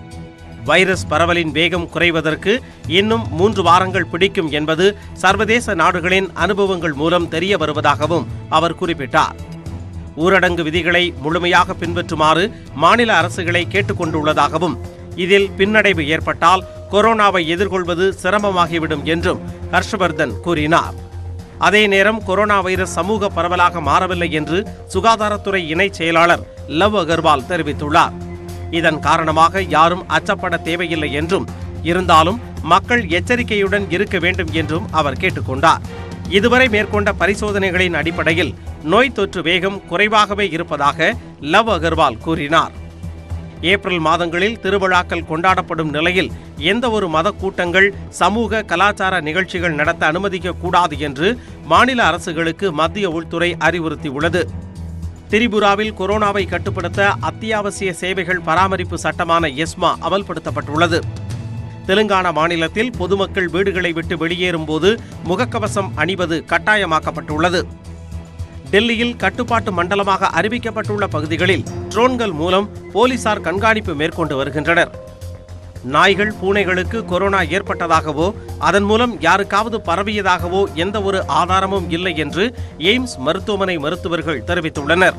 வைரஸ் பரவலின் வேகம் குறைவதற்கு இன்னும் மூன்று வாரங்கள் பிடிக்கும் என்பது சர்வதேச நாடுகளின் அனுபவங்கள் மூலம் தெரிய வருவதாகவும் அவர் குறிப்பிட்டார் ஊரடங்கு விதிகளை முழுமையாக பின்பற்றுமாறு மாநில அரசுகளை கேட்டுக்கொண்டுள்ளதாகவும் இதில் பின்னடைவு ஏற்பட்டால் கொரோனாவை எதிர்கொள்வது சிரமமாகிவிடும் என்றும் ஹர்ஷவர்தன் கூறினார் அதே நேரம் கொரோனா வைரஸ் சமூக பரவலாக மாறவில்லை என்று சுகாதாரத்துறை இணைச் செயலாளர் லவ் அகர்வால் தெரிவித்துள்ளார் இதன் காரணமாக யாரும் அச்சப்பட தேவையில்லை என்றும் இருந்தாலும் மக்கள் எச்சரிக்கையுடன் இருக்க வேண்டும் என்றும் அவர் கேட்டுக்கொண்டார் இதுவரை மேற்கொண்ட பரிசோதனைகளின் அடிப்படையில் நோய் தொற்று வேகம் குறைவாகவே இருப்பதாக லவ் அகர்வால் கூறினார் ஏப்ரல் மாதங்களில் திருவிழாக்கள் கொண்டாடப்படும் நிலையில் எந்த ஒரு மத கூட்டங்கள் சமூக கலாச்சார நிகழ்ச்சிகள் நடத்த அனுமதிக்க கூடாது என்று மாநில அரசுகளுக்கு மத்திய உள்துறை அறிவுறுத்தியுள்ளது திரிபுராவில் கொரோனாவை கட்டுப்படுத்த அத்தியாவசிய சேவைகள் பராமரிப்பு சட்டமான எஸ்மா அமல்படுத்தப்பட்டுள்ளது தெலுங்கானா மாநிலத்தில் பொதுமக்கள் வீடுகளை விட்டு வெளியேறும் போது முகக்கவசம் அணிவது கட்டாயமாக்கப்பட்டுள்ளது டெல்லியில் கட்டுப்பாட்டு மண்டலமாக அறிவிக்கப்பட்டுள்ள பகுதிகளில் ட்ரோன்கள் மூலம் போலீசார் கண்காணிப்பு மேற்கொண்டு வருகின்றனர் நாய்கள் பூனைகளுக்கு கொரோனா ஏற்பட்டதாகவோ அதன் மூலம் யாருக்காவது பரவியதாகவோ எந்த ஒரு ஆதாரமும் இல்லை என்று எய்ம்ஸ் மருத்துவமனை மருத்துவர்கள் தெரிவித்துள்ளனர்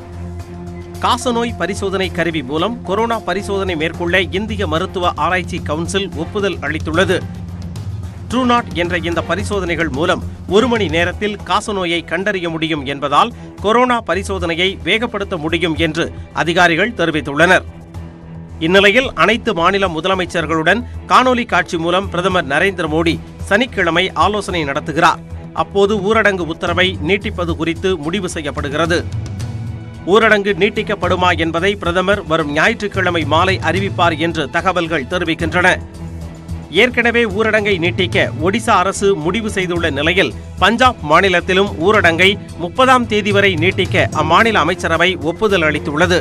காசநோய் பரிசோதனை கருவி மூலம் கொரோனா பரிசோதனை மேற்கொள்ள இந்திய மருத்துவ ஆராய்ச்சி கவுன்சில் ஒப்புதல் அளித்துள்ளது ட்ரூநாட் என்ற இந்த பரிசோதனைகள் மூலம் ஒரு மணி நேரத்தில் காசநோயை கண்டறிய முடியும் என்பதால் கொரோனா பரிசோதனையை வேகப்படுத்த முடியும் என்று அதிகாரிகள் தெரிவித்துள்ளனர் இந்நிலையில் அனைத்து மாநில முதலமைச்சர்களுடன் காணொலி காட்சி மூலம் பிரதமர் நரேந்திர மோடி சனிக்கிழமை ஆலோசனை நடத்துகிறார் அப்போது ஊரடங்கு உத்தரவை நீட்டிப்பது குறித்து முடிவு செய்யப்படுகிறது ஊரடங்கு நீட்டிக்கப்படுமா என்பதை பிரதமர் வரும் ஞாயிற்றுக்கிழமை மாலை அறிவிப்பார் என்று தகவல்கள் தெரிவிக்கின்றன ஏற்கனவே ஊரடங்கை நீட்டிக்க ஒடிசா அரசு முடிவு செய்துள்ள நிலையில் பஞ்சாப் மாநிலத்திலும் ஊரடங்கை முப்பதாம் தேதி வரை நீட்டிக்க அம்மாநில அமைச்சரவை ஒப்புதல் அளித்துள்ளது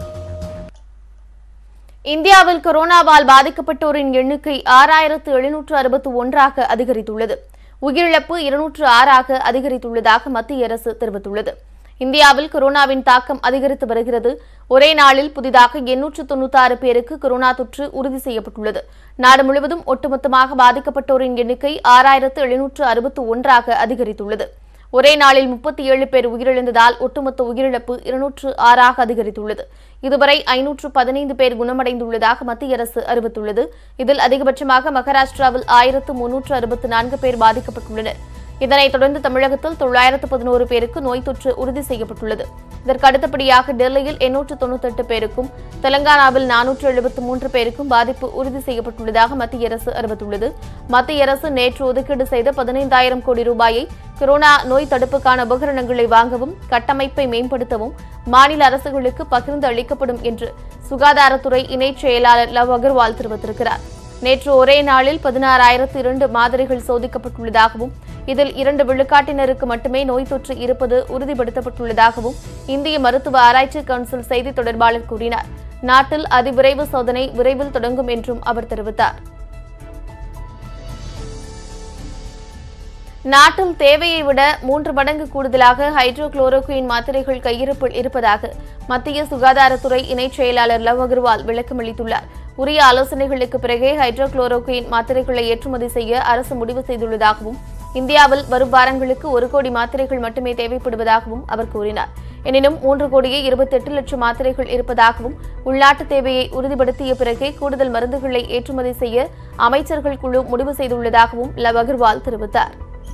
இந்தியாவில் கொரோனாவால் பாதிக்கப்பட்டோரின் எண்ணிக்கை ஆறாயிரத்து எழுநூற்று அறுபத்து ஒன்றாக அதிகரித்துள்ளது உயிரிழப்பு இருநூற்று ஆறாக அதிகரித்துள்ளதாக மத்திய அரசு தெரிவித்துள்ளது இந்தியாவில் கொரோனாவின் தாக்கம் அதிகரித்து வருகிறது ஒரே நாளில் புதிதாக எண்ணூற்று தொண்ணூத்தாறு பேருக்கு கொரோனா தொற்று உறுதி செய்யப்பட்டுள்ளது நாடு முழுவதும் ஒட்டுமொத்தமாக பாதிக்கப்பட்டோரின் எண்ணிக்கை ஆறாயிரத்து எழுநூற்று அறுபத்து ஒன்றாக அதிகரித்துள்ளது ஒரே நாளில் முப்பத்தி ஏழு பேர் உயிரிழந்ததால் ஒட்டுமொத்த உயிரிழப்பு இருநூற்று ஆறாக அதிகரித்துள்ளது இதுவரை ஐநூற்று பதினைந்து பேர் குணமடைந்துள்ளதாக மத்திய அரசு அறிவித்துள்ளது இதில் அதிகபட்சமாக மகாராஷ்டிராவில் ஆயிரத்து முன்னூற்று அறுபத்து நான்கு பேர் பாதிக்கப்பட்டுள்ளனர் இதனைத் தொடர்ந்து தமிழகத்தில் தொள்ளாயிரத்து பதினோரு பேருக்கு நோய் தொற்று உறுதி செய்யப்பட்டுள்ளது இதற்கு அடுத்தபடியாக டெல்லியில் எண்ணூற்று தொண்ணூத்தெட்டு பேருக்கும் தெலங்கானாவில் நானூற்று எழுபத்து மூன்று பேருக்கும் பாதிப்பு உறுதி செய்யப்பட்டுள்ளதாக மத்திய அரசு அறிவித்துள்ளது மத்திய அரசு நேற்று ஒதுக்கீடு செய்த பதினைந்தாயிரம் கோடி ரூபாயை கொரோனா நோய் தடுப்புக்கான உபகரணங்களை வாங்கவும் கட்டமைப்பை மேம்படுத்தவும் மாநில அரசுகளுக்கு பகிர்ந்து அளிக்கப்படும் என்று சுகாதாரத்துறை இணைச் செயலாளர் லவ் அகர்வால் தெரிவித்திருக்கிறார் நேற்று ஒரே நாளில் பதினாறாயிரத்து இரண்டு மாதிரிகள் சோதிக்கப்பட்டுள்ளதாகவும் இதில் இரண்டு விழுக்காட்டினருக்கு மட்டுமே நோய் தொற்று இருப்பது உறுதிப்படுத்தப்பட்டுள்ளதாகவும் இந்திய மருத்துவ ஆராய்ச்சி கவுன்சில் செய்தி தொடர்பாளர் கூறினார் நாட்டில் அதிவிரைவு சோதனை விரைவில் தொடங்கும் என்றும் அவர் தெரிவித்தார் நாட்டில் தேவையை விட மூன்று மடங்கு கூடுதலாக ஹைட்ரோகுளோரோகுயின் மாத்திரைகள் கையிருப்பில் இருப்பதாக மத்திய சுகாதாரத்துறை இணைச் செயலாளர் லவ் அகர்வால் விளக்கமளித்துள்ளார் உரிய ஆலோசனைகளுக்கு பிறகே ஹைட்ரோகுளோரோகுயின் மாத்திரைகளை ஏற்றுமதி செய்ய அரசு முடிவு செய்துள்ளதாகவும் இந்தியாவில் வரும் வாரங்களுக்கு ஒரு கோடி மாத்திரைகள் மட்டுமே தேவைப்படுவதாகவும் அவர் கூறினார் எனினும் மூன்று கோடியே இருபத்தெட்டு லட்சம் மாத்திரைகள் இருப்பதாகவும் உள்நாட்டு தேவையை உறுதிப்படுத்திய பிறகே கூடுதல் மருந்துகளை ஏற்றுமதி செய்ய அமைச்சர்கள் குழு முடிவு செய்துள்ளதாகவும் லவ் அகர்வால் தெரிவித்தார்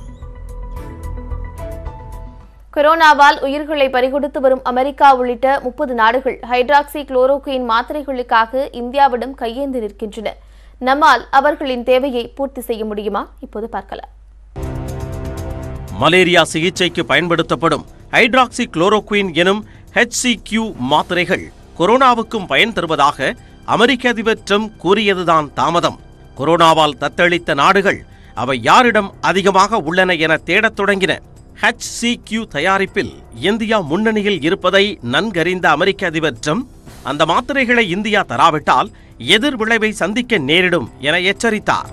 கொரோனாவால் உயிர்களை பறிகொடுத்து வரும் அமெரிக்கா உள்ளிட்ட முப்பது நாடுகள் ஹைட்ராக்சி குளோரோகுயின் மாத்திரைகளுக்காக இந்தியாவிடம் கையேந்தி நிற்கின்றன நம்மால் அவர்களின் தேவையை பூர்த்தி செய்ய முடியுமா இப்போது பார்க்கலாம் மலேரியா சிகிச்சைக்கு பயன்படுத்தப்படும் ஹைட்ராக்சி குளோரோகுயின் எனும் HCQ மாத்திரைகள் கொரோனாவுக்கும் பயன் தருவதாக அமெரிக்க அதிபர் ட்ரம்ப் கூறியதுதான் தாமதம் கொரோனாவால் தத்தளித்த நாடுகள் அவை யாரிடம் அதிகமாக உள்ளன என தேடத் தொடங்கின HCQ தயாரிப்பில் இந்தியா முன்னணியில் இருப்பதை நன்கறிந்த அமெரிக்க அதிபர் ட்ரம்ப் அந்த மாத்திரைகளை இந்தியா தராவிட்டால் எதிர் விளைவை சந்திக்க நேரிடும் என எச்சரித்தார்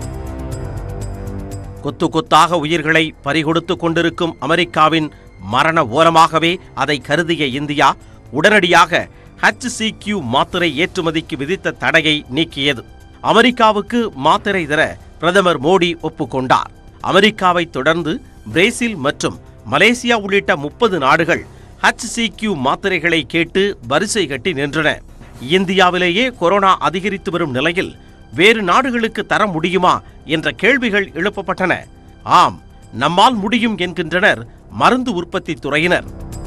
கொத்து கொத்தாக உயிர்களை பறிகொடுத்துக் கொண்டிருக்கும் அமெரிக்காவின் மரண ஓரமாகவே அதை கருதிய இந்தியா உடனடியாக HCQ மாத்திரை ஏற்றுமதிக்கு விதித்த தடையை நீக்கியது அமெரிக்காவுக்கு மாத்திரை தர பிரதமர் மோடி ஒப்புக்கொண்டார் அமெரிக்காவை தொடர்ந்து பிரேசில் மற்றும் மலேசியா உள்ளிட்ட முப்பது நாடுகள் HCQ மாத்திரைகளை கேட்டு வரிசை கட்டி நின்றன இந்தியாவிலேயே கொரோனா அதிகரித்து வரும் நிலையில் வேறு நாடுகளுக்கு தர முடியுமா என்ற கேள்விகள் எழுப்பப்பட்டன ஆம் நம்மால் முடியும் என்கின்றனர் மருந்து உற்பத்தி துறையினர்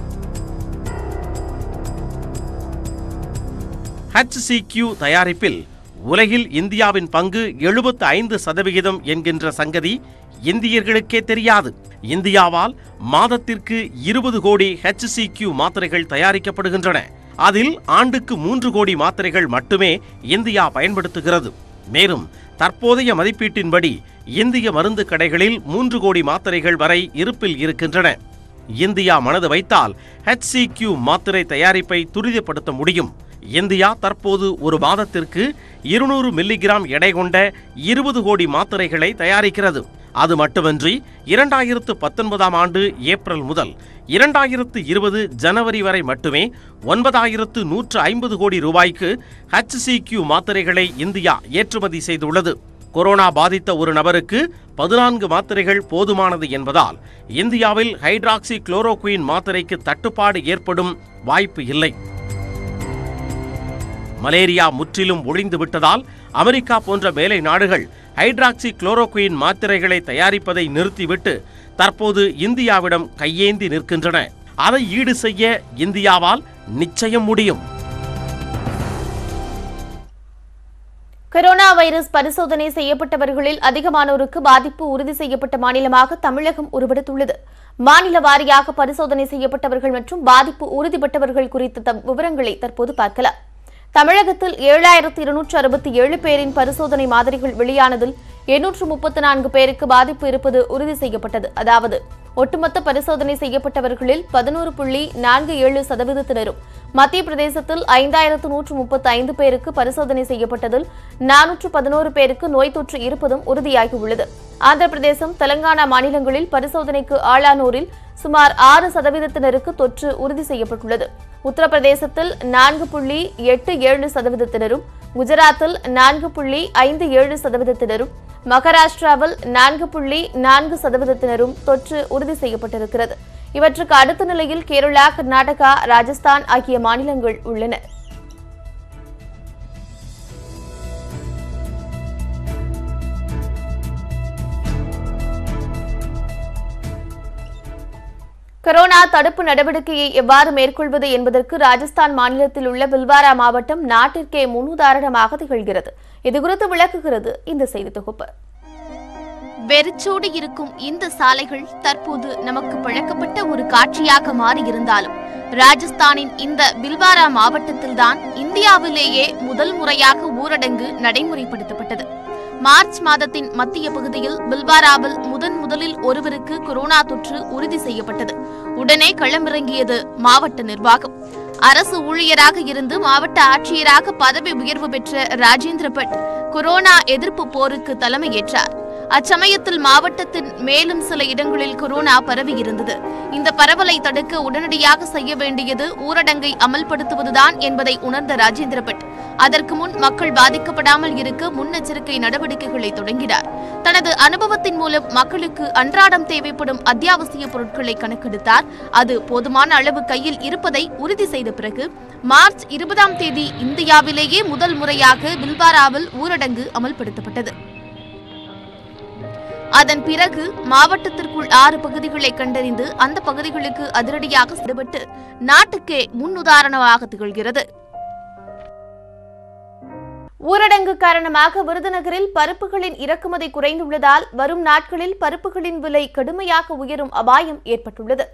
HCQ தயாரிப்பில் உலகில் இந்தியாவின் பங்கு எழுபத்து ஐந்து சதவிகிதம் என்கின்ற சங்கதி இந்தியர்களுக்கே தெரியாது இந்தியாவால் மாதத்திற்கு இருபது கோடி HCQ மாத்திரைகள் தயாரிக்கப்படுகின்றன அதில் ஆண்டுக்கு மூன்று கோடி மாத்திரைகள் மட்டுமே இந்தியா பயன்படுத்துகிறது மேலும் தற்போதைய மதிப்பீட்டின்படி இந்திய மருந்து கடைகளில் மூன்று கோடி மாத்திரைகள் வரை இருப்பில் இருக்கின்றன இந்தியா மனது வைத்தால் HCQ மாத்திரை தயாரிப்பை துரிதப்படுத்த முடியும் இந்தியா தற்போது ஒரு மாதத்திற்கு இருநூறு மில்லிகிராம் எடை கொண்ட இருபது கோடி மாத்திரைகளை தயாரிக்கிறது அது மட்டுமின்றி இரண்டாயிரத்து பத்தொன்பதாம் ஆண்டு ஏப்ரல் முதல் இரண்டாயிரத்து இருபது ஜனவரி வரை மட்டுமே ஒன்பதாயிரத்து நூற்று ஐம்பது கோடி ரூபாய்க்கு HCQ மாத்திரைகளை இந்தியா ஏற்றுமதி செய்துள்ளது கொரோனா பாதித்த ஒரு நபருக்கு பதினான்கு மாத்திரைகள் போதுமானது என்பதால் இந்தியாவில் ஹைட்ராக்சி குளோரோகுயின் மாத்திரைக்கு தட்டுப்பாடு ஏற்படும் வாய்ப்பு இல்லை மலேரியா முற்றிலும் ஒழிந்து விட்டதால் அமெரிக்கா போன்ற மேலை நாடுகள் ஹைட்ராக்சி குளோரோகுயின் மாத்திரைகளை தயாரிப்பதை நிறுத்திவிட்டு தற்போது இந்தியாவிடம் கையேந்தி நிற்கின்றன அதை ஈடு செய்ய இந்தியாவால் நிச்சயம் முடியும் கொரோனா வைரஸ் பரிசோதனை செய்யப்பட்டவர்களில் அதிகமானோருக்கு பாதிப்பு உறுதி செய்யப்பட்ட மாநிலமாக தமிழகம் உருவெடுத்துள்ளது மாநில வாரியாக பரிசோதனை செய்யப்பட்டவர்கள் மற்றும் பாதிப்பு உறுதிப்பட்டவர்கள் குறித்த தம் விவரங்களை தற்போது பார்க்கலாம் தமிழகத்தில் ஏழாயிரத்து இருநூற்று அறுபத்தி ஏழு பேரின் பரிசோதனை மாதிரிகள் வெளியானதில் எண்ணூற்று முப்பத்து நான்கு பேருக்கு பாதிப்பு இருப்பது உறுதி செய்யப்பட்டது அதாவது ஒட்டுமொத்த பரிசோதனை செய்யப்பட்டவர்களில் பதினோரு புள்ளி நான்கு ஏழு சதவீதத்தினரும் மத்திய பிரதேசத்தில் ஐந்தாயிரத்து நூற்று முப்பத்தி ஐந்து பேருக்கு பரிசோதனை செய்யப்பட்டதில் நானூற்று பதினோரு பேருக்கு நோய் தொற்று இருப்பதும் உறுதியாகியுள்ளது ஆந்திர பிரதேசம் தெலங்கானா மாநிலங்களில் பரிசோதனைக்கு ஆளானோரில் சுமார் ஆறு சதவீதத்தினருக்கு தொற்று உறுதி செய்யப்பட்டுள்ளது உத்தரப்பிரதேசத்தில் நான்கு புள்ளி எட்டு ஏழு சதவீதத்தினரும் குஜராத்தில் நான்கு புள்ளி ஐந்து ஏழு சதவீதத்தினரும் மகாராஷ்டிராவில் நான்கு புள்ளி நான்கு சதவீதத்தினரும் தொற்று உறுதி செய்யப்பட்டிருக்கிறது இவற்றுக்கு அடுத்த நிலையில் கேரளா கர்நாடகா ராஜஸ்தான் ஆகிய மாநிலங்கள் உள்ளன கொரோனா தடுப்பு நடவடிக்கையை எவ்வாறு மேற்கொள்வது என்பதற்கு ராஜஸ்தான் மாநிலத்தில் உள்ள பில்வாரா மாவட்டம் நாட்டிற்கே முன்னுதாரணமாக திகழ்கிறது இதுகுறித்து விளக்குகிறது இந்த செய்தி தொகுப்பு வெறிச்சோடு இருக்கும் இந்த சாலைகள் தற்போது நமக்கு பழக்கப்பட்ட ஒரு காட்சியாக மாறியிருந்தாலும் ராஜஸ்தானின் இந்த பில்வாரா மாவட்டத்தில்தான் இந்தியாவிலேயே முதல் முறையாக ஊரடங்கு நடைமுறைப்படுத்தப்பட்டது மார்ச் மாதத்தின் மத்திய பகுதியில் பில்வாராவில் முதன் முதலில் ஒருவருக்கு கொரோனா தொற்று உறுதி செய்யப்பட்டது உடனே களமிறங்கியது மாவட்ட நிர்வாகம் அரசு ஊழியராக இருந்து மாவட்ட ஆட்சியராக பதவி உயர்வு பெற்ற ராஜேந்திர பட் கொரோனா எதிர்ப்பு போருக்கு தலைமையேற்றார் அச்சமயத்தில் மாவட்டத்தின் மேலும் சில இடங்களில் கொரோனா பரவி இருந்தது இந்த பரவலை தடுக்க உடனடியாக செய்ய வேண்டியது ஊரடங்கை அமல்படுத்துவதுதான் என்பதை உணர்ந்த ராஜேந்திர பட் அதற்கு முன் மக்கள் பாதிக்கப்படாமல் இருக்க முன்னெச்சரிக்கை நடவடிக்கைகளை தொடங்கினார் தனது அனுபவத்தின் மூலம் மக்களுக்கு அன்றாடம் தேவைப்படும் அத்தியாவசிய பொருட்களை கணக்கெடுத்தார் அது போதுமான அளவு கையில் இருப்பதை உறுதி செய்த பிறகு மார்ச் இருபதாம் தேதி இந்தியாவிலேயே முதல் முறையாக பில்வாராவில் ஊரடங்கு அமல்படுத்தப்பட்டது அதன் பிறகு மாவட்டத்திற்குள் ஆறு பகுதிகளை கண்டறிந்து அந்த பகுதிகளுக்கு அதிரடியாக செயல்பட்டு நாட்டுக்கே முன்னுதாரணமாக திகழ்கிறது ஊரடங்கு காரணமாக விருதுநகரில் பருப்புகளின் இறக்குமதி குறைந்துள்ளதால் வரும் நாட்களில் பருப்புகளின் விலை கடுமையாக உயரும் அபாயம் ஏற்பட்டுள்ளது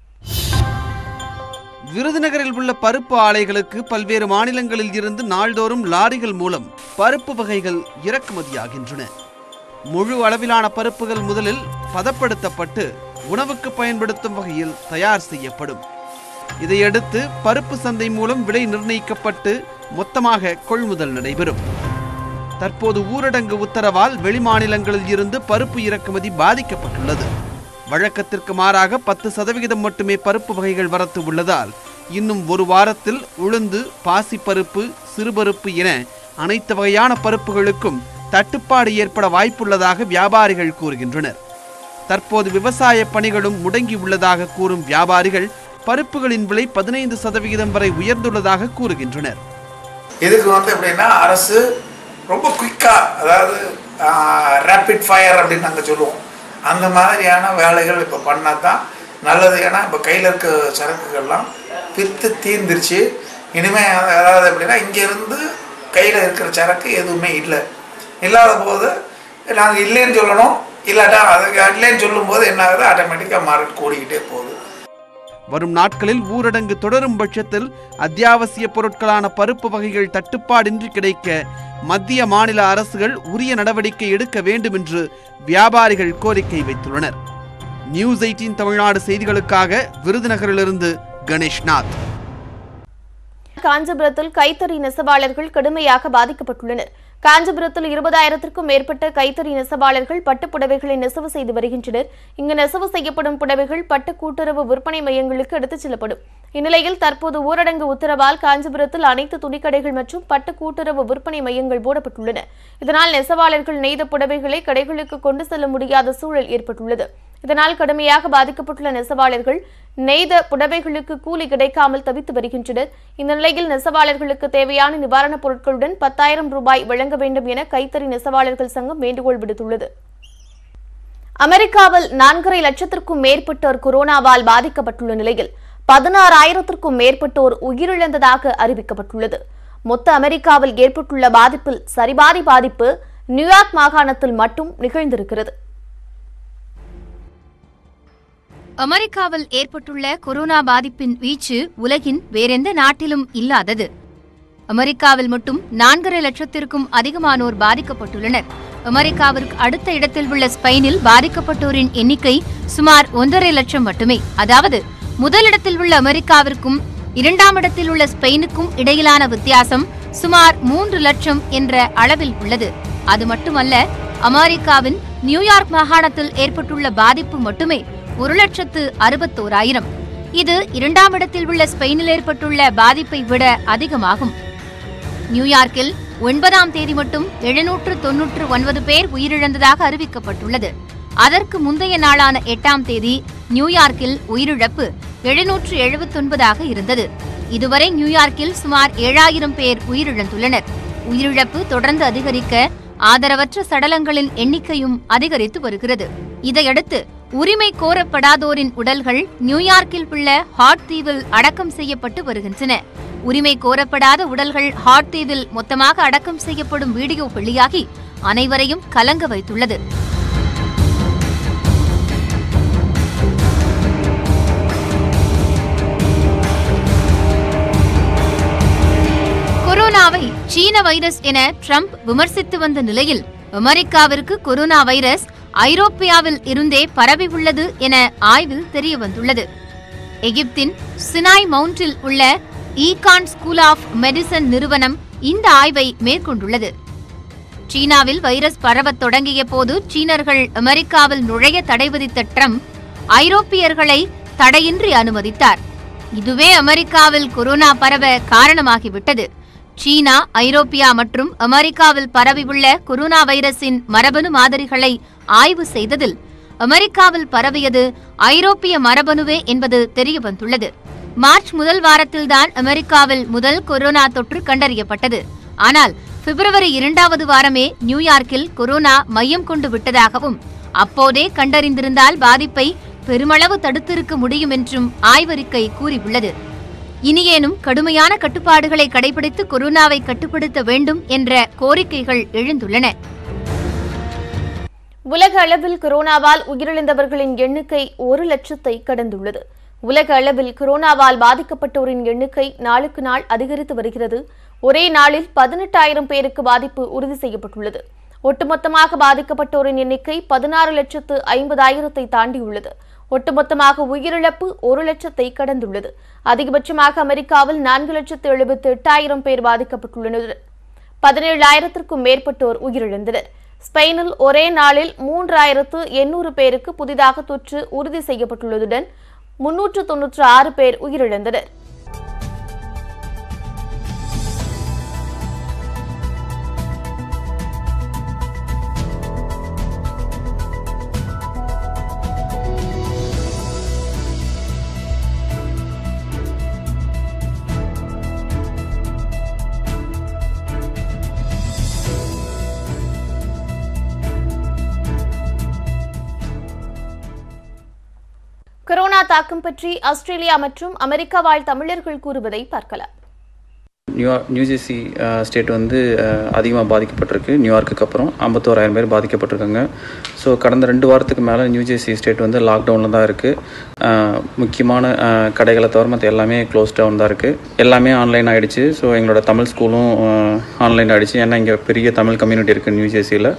விருதுநகரில் உள்ள பருப்பு ஆலைகளுக்கு பல்வேறு மாநிலங்களில் இருந்து நாள்தோறும் லாரிகள் மூலம் பருப்பு வகைகள் இறக்குமதியாகின்றன முழு அளவிலான பருப்புகள் முதலில் பதப்படுத்தப்பட்டு உணவுக்கு பயன்படுத்தும் வகையில் தயார் செய்யப்படும் இதையடுத்து பருப்பு சந்தை மூலம் விலை நிர்ணயிக்கப்பட்டு மொத்தமாக கொள்முதல் நடைபெறும் தற்போது ஊரடங்கு உத்தரவால் வெளிமாநிலங்களில் இருந்து பருப்பு இறக்குமதி பாதிக்கப்பட்டுள்ளது வழக்கத்திற்கு மாறாக பத்து சதவிகிதம் மட்டுமே பருப்பு வகைகள் வரத்து உள்ளதால் இன்னும் ஒரு வாரத்தில் உளுந்து பாசிப்பருப்பு சிறுபருப்பு என அனைத்து வகையான பருப்புகளுக்கும் தட்டுப்பாடு ஏற்பட வாய்ப்புள்ளதாக வியாபாரிகள் கூறுகின்றனர் தற்போது விவசாய பணிகளும் முடங்கி உள்ளதாக கூறும் வியாபாரிகள் பருப்புகளின் விலை பதினைந்து சதவிகிதம் வரை உயர்ந்துள்ளதாக கூறுகின்றனர் இதுக்கு வந்து எப்படின்னா அரசு ரொம்ப குயிக்காக அதாவது ரேப்பிட் ஃபயர் அப்படின்னு நாங்கள் சொல்லுவோம் அந்த மாதிரியான வேலைகள் இப்போ பண்ணால் தான் நல்லது ஏன்னா இப்போ கையில் இருக்க சரக்குகள்லாம் பித்து தீர்ந்துருச்சு இனிமேல் அதாவது எப்படின்னா இங்கேருந்து கையில் இருக்கிற சரக்கு எதுவுமே இல்லை இல்லாத போது நாங்கள் இல்லைன்னு சொல்லணும் இல்லாட்டா அதுக்கு இல்லைன்னு சொல்லும்போது என்ன ஆகுது ஆட்டோமேட்டிக்காக மார்க்கெட் கூடிக்கிட்டே போகுது வரும் நாட்களில் ஊரடங்கு தொடரும் பட்சத்தில் அத்தியாவசிய பொருட்களான பருப்பு வகைகள் தட்டுப்பாடின்றி கிடைக்க மத்திய மாநில அரசுகள் உரிய நடவடிக்கை எடுக்க வேண்டும் என்று வியாபாரிகள் கோரிக்கை வைத்துள்ளனர் நியூஸ் எயிட்டீன் தமிழ்நாடு செய்திகளுக்காக விருதுநகரிலிருந்து கணேஷ்நாத் காஞ்சிபுரத்தில் கைத்தறி நெசவாளர்கள் கடுமையாக பாதிக்கப்பட்டுள்ளனர் காஞ்சிபுரத்தில் இருபதாயிரத்திற்கும் மேற்பட்ட கைத்தறி நெசவாளர்கள் பட்டுப் புடவைகளை நெசவு செய்து வருகின்றனர் இங்கு நெசவு செய்யப்படும் புடவைகள் பட்டு கூட்டுறவு விற்பனை மையங்களுக்கு எடுத்துச் செல்லப்படும் இந்நிலையில் தற்போது ஊரடங்கு உத்தரவால் காஞ்சிபுரத்தில் அனைத்து துணிக்கடைகள் மற்றும் பட்டு கூட்டுறவு விற்பனை மையங்கள் மூடப்பட்டுள்ளன இதனால் நெசவாளர்கள் நெய்த புடவைகளை கடைகளுக்கு கொண்டு செல்ல முடியாத சூழல் ஏற்பட்டுள்ளது இதனால் கடுமையாக பாதிக்கப்பட்டுள்ள நெசவாளர்கள் நெய்த புடவைகளுக்கு கூலி கிடைக்காமல் தவித்து வருகின்றனர் இந்த நிலையில் நெசவாளர்களுக்கு தேவையான நிவாரணப் பொருட்களுடன் பத்தாயிரம் ரூபாய் வழங்க வேண்டும் என கைத்தறி நெசவாளர்கள் சங்கம் வேண்டுகோள் விடுத்துள்ளது அமெரிக்காவில் நான்கரை லட்சத்திற்கும் மேற்பட்டோர் கொரோனாவால் பாதிக்கப்பட்டுள்ள நிலையில் பதினாறாயிரத்திற்கும் மேற்பட்டோர் உயிரிழந்ததாக அறிவிக்கப்பட்டுள்ளது மொத்த அமெரிக்காவில் ஏற்பட்டுள்ள பாதிப்பில் சரிபாதி பாதிப்பு நியூயார்க் மாகாணத்தில் மட்டும் நிகழ்ந்திருக்கிறது அமெரிக்காவில் ஏற்பட்டுள்ள கொரோனா பாதிப்பின் வீச்சு உலகின் வேறெந்த நாட்டிலும் இல்லாதது அமெரிக்காவில் மட்டும் நான்கரை லட்சத்திற்கும் அதிகமானோர் பாதிக்கப்பட்டுள்ளனர் அமெரிக்காவிற்கு அடுத்த இடத்தில் உள்ள ஸ்பெயினில் பாதிக்கப்பட்டோரின் எண்ணிக்கை சுமார் ஒன்றரை லட்சம் மட்டுமே அதாவது முதலிடத்தில் உள்ள அமெரிக்காவிற்கும் இரண்டாம் இடத்தில் உள்ள ஸ்பெயினுக்கும் இடையிலான வித்தியாசம் சுமார் மூன்று லட்சம் என்ற அளவில் உள்ளது அது மட்டுமல்ல அமெரிக்காவின் நியூயார்க் மாகாணத்தில் ஏற்பட்டுள்ள பாதிப்பு மட்டுமே ஒரு லட்சத்து அறுபத்தோராயிரம் இது இரண்டாம் இடத்தில் உள்ள ஸ்பெயினில் ஏற்பட்டுள்ள பாதிப்பை விட அதிகமாகும் நியூயார்க்கில் ஒன்பதாம் தேதி மட்டும் எழுநூற்று தொன்னூற்று ஒன்பது பேர் உயிரிழந்ததாக அறிவிக்கப்பட்டுள்ளது அதற்கு முந்தைய நாளான எட்டாம் தேதி நியூயார்க்கில் உயிரிழப்பு எழுநூற்று எழுபத்தொன்பதாக இருந்தது இதுவரை நியூயார்க்கில் சுமார் ஏழாயிரம் பேர் உயிரிழந்துள்ளனர் உயிரிழப்பு தொடர்ந்து அதிகரிக்க ஆதரவற்ற சடலங்களின் எண்ணிக்கையும் அதிகரித்து வருகிறது இதையடுத்து உரிமை கோரப்படாதோரின் உடல்கள் நியூயார்க்கில் உள்ள ஹாட் தீவில் அடக்கம் செய்யப்பட்டு வருகின்றன உரிமை கோரப்படாத உடல்கள் ஹாட் தீவில் மொத்தமாக அடக்கம் செய்யப்படும் வீடியோ வெளியாகி அனைவரையும் கலங்க வைத்துள்ளது கொரோனாவை சீன வைரஸ் என ட்ரம்ப் விமர்சித்து வந்த நிலையில் அமெரிக்காவிற்கு கொரோனா வைரஸ் ஐரோப்பியாவில் இருந்தே பரவி உள்ளது என ஆய்வில் தெரிய வந்துள்ளது எகிப்தின் சினாய் மவுண்டில் உள்ள ஈகான் ஸ்கூல் ஆஃப் மெடிசன் நிறுவனம் இந்த ஆய்வை மேற்கொண்டுள்ளது சீனாவில் வைரஸ் பரவத் தொடங்கிய போது சீனர்கள் அமெரிக்காவில் நுழைய தடை விதித்த ட்ரம்ப் ஐரோப்பியர்களை தடையின்றி அனுமதித்தார் இதுவே அமெரிக்காவில் கொரோனா பரவ காரணமாகிவிட்டது சீனா ஐரோப்பியா மற்றும் அமெரிக்காவில் பரவியுள்ள கொரோனா வைரஸின் மரபணு மாதிரிகளை ஆய்வு செய்ததில் அமெரிக்காவில் பரவியது ஐரோப்பிய மரபணுவே என்பது தெரியவந்துள்ளது மார்ச் முதல் வாரத்தில்தான் அமெரிக்காவில் முதல் கொரோனா தொற்று கண்டறியப்பட்டது ஆனால் பிப்ரவரி இரண்டாவது வாரமே நியூயார்க்கில் கொரோனா மையம் கொண்டு விட்டதாகவும் அப்போதே கண்டறிந்திருந்தால் பாதிப்பை பெருமளவு தடுத்திருக்க முடியும் என்றும் ஆய்வறிக்கை கூறியுள்ளது இனியேனும் கடுமையான கட்டுப்பாடுகளை கடைபிடித்து கொரோனாவை கட்டுப்படுத்த வேண்டும் என்ற கோரிக்கைகள் எழுந்துள்ளன உலக அளவில் கொரோனாவால் உயிரிழந்தவர்களின் எண்ணிக்கை ஒரு லட்சத்தை கடந்துள்ளது உலக அளவில் கொரோனாவால் பாதிக்கப்பட்டோரின் எண்ணிக்கை நாளுக்கு நாள் அதிகரித்து வருகிறது ஒரே நாளில் பதினெட்டாயிரம் பேருக்கு பாதிப்பு உறுதி செய்யப்பட்டுள்ளது ஒட்டுமொத்தமாக பாதிக்கப்பட்டோரின் எண்ணிக்கை பதினாறு லட்சத்து ஐம்பதாயிரத்தை தாண்டியுள்ளது ஒட்டுமொத்தமாக உயிரிழப்பு ஒரு லட்சத்தை கடந்துள்ளது அதிகபட்சமாக அமெரிக்காவில் நான்கு லட்சத்து எழுபத்து எட்டாயிரம் பேர் பாதிக்கப்பட்டுள்ளனர் பதினேழாயிரத்திற்கும் மேற்பட்டோர் உயிரிழந்தனர் ஸ்பெயினில் ஒரே நாளில் மூன்றாயிரத்து எண்ணூறு பேருக்கு புதிதாக தொற்று உறுதி செய்யப்பட்டுள்ளதுடன் முன்னூற்று தொன்னூற்று ஆறு பேர் உயிரிழந்தனர் கொரோனா தாக்கம் பற்றி ஆஸ்திரேலியா மற்றும் அமெரிக்கா வாழ் தமிழர்கள் கூறுவதை பார்க்கலாம் நியூ நியூஜெர்சி ஸ்டேட் வந்து அதிகமாக பாதிக்கப்பட்டிருக்கு நியூயார்க்குக்கு அப்புறம் ஐம்பத்தோராயிரம் பேர் பாதிக்கப்பட்டிருக்காங்க ஸோ கடந்த ரெண்டு வாரத்துக்கு மேலே நியூஜெர்சி ஸ்டேட் வந்து லாக்டவுனில் தான் இருக்குது முக்கியமான அஹ், கடைகளை தவிர மற்ற எல்லாமே க்ளோஸ் டவுன் தான் இருக்குது எல்லாமே ஆன்லைன் ஆகிடுச்சு ஸோ எங்களோட தமிழ் ஸ்கூலும் ஆன்லைன் ஆகிடுச்சு ஏன்னா இங்கே பெரிய தமிழ் கம்யூனிட்டி இருக்குது நியூஜெர்சியில்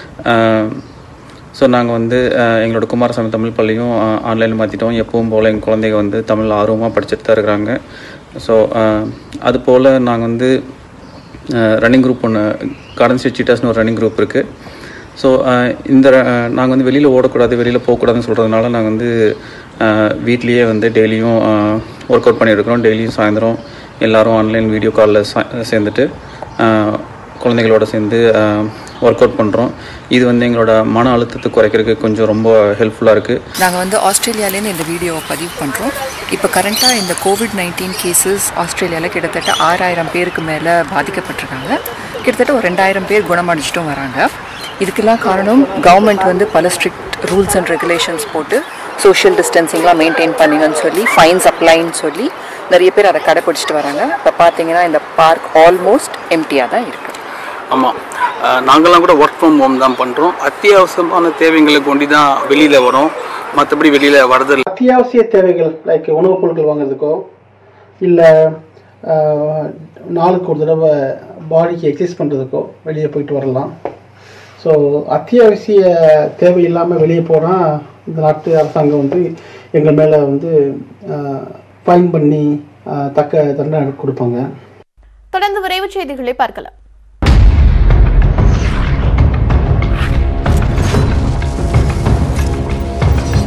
ஸோ நாங்கள் வந்து அஹ், எங்களோட குமாரசாமி தமிழ் பள்ளியும் ஆன்லைனில் மாற்றிட்டோம் எப்பவும் போல் எங்கள் குழந்தைங்க வந்து தமிழ் ஆர்வமாக படிச்சுட்டு தான் இருக்கிறாங்க ஸோ அது போல் நாங்கள் வந்து ரன்னிங் குரூப் ஒன்று கார்டன் ஸ்ட்ரீட் சீட்டாஸ்னு ஒரு ரன்னிங் குரூப் இருக்குது ஸோ இந்த நாங்கள் வந்து வெளியில் ஓடக்கூடாது வெளியில் போகக்கூடாதுன்னு சொல்கிறதுனால நாங்கள் வந்து அஹ், வீட்லேயே வந்து டெய்லியும் ஒர்க் அவுட் பண்ணியிருக்கிறோம் டெய்லியும் சாயந்தரம் எல்லாரும் ஆன்லைன் வீடியோ காலில் சேர்ந்துட்டு அஹ், குழந்தைகளோட சேர்ந்து ஒர்க் அவுட் பண்ணுறோம் இது வந்து எங்களோட மன அழுத்தத்தை குறைக்கிறதுக்கு கொஞ்சம் ரொம்ப ஹெல்ப்ஃபுல்லாக இருக்குது நாங்கள் வந்து ஆஸ்திரேலியாலேருந்து இந்த வீடியோவை பதிவு பண்ணுறோம் இப்போ கரண்ட்டாக இந்த கோவிட் நைன்டீன் கேசஸ் ஆஸ்திரேலியாவில் கிட்டத்தட்ட ஆறாயிரம் பேருக்கு மேலே பாதிக்கப்பட்டிருக்காங்க கிட்டத்தட்ட ஒரு ரெண்டாயிரம் பேர் குணமடைஞ்சிட்டும் வராங்க இதுக்கெல்லாம் காரணம் கவர்மெண்ட் வந்து பல ஸ்ட்ரிக்ட் ரூல்ஸ் அண்ட் ரெகுலேஷன்ஸ் போட்டு சோஷியல் டிஸ்டன்சிங்லாம் மெயின்டைன் பண்ணுங்கன்னு சொல்லி ஃபைன்ஸ் அப்ளைன்னு சொல்லி நிறைய பேர் அதை கடைப்பிடிச்சிட்டு வராங்க இப்போ பார்த்தீங்கன்னா இந்த பார்க் ஆல்மோஸ்ட் எம்டியாக தான் இருக்குது ஆமாம் நாங்கள்லாம் கூட ஒர்க் ஃப்ரம் ஹோம் தான் பண்ணுறோம் அத்தியாவசியமான தேவைங்களுக்கு ஒண்டி தான் வெளியில் வரோம் மற்றபடி வெளியில் வரதில்லை அத்தியாவசிய தேவைகள் லைக் உணவுப் பொருட்கள் வாங்குறதுக்கோ இல்லை நாளுக்கு ஒரு தடவை பாடிக்கு எக்ஸசைஸ் பண்ணுறதுக்கோ வெளியே போயிட்டு வரலாம் ஸோ அத்தியாவசிய தேவை இல்லாமல் வெளியே போனால் இந்த நாட்டு அரசாங்கம் வந்து எங்கள் மேலே வந்து ஃபைன் பண்ணி ஆஹ், தக்க தண்டனை கொடுப்பாங்க தொடர்ந்து விரைவுச் செய்திகளை பார்க்கலாம்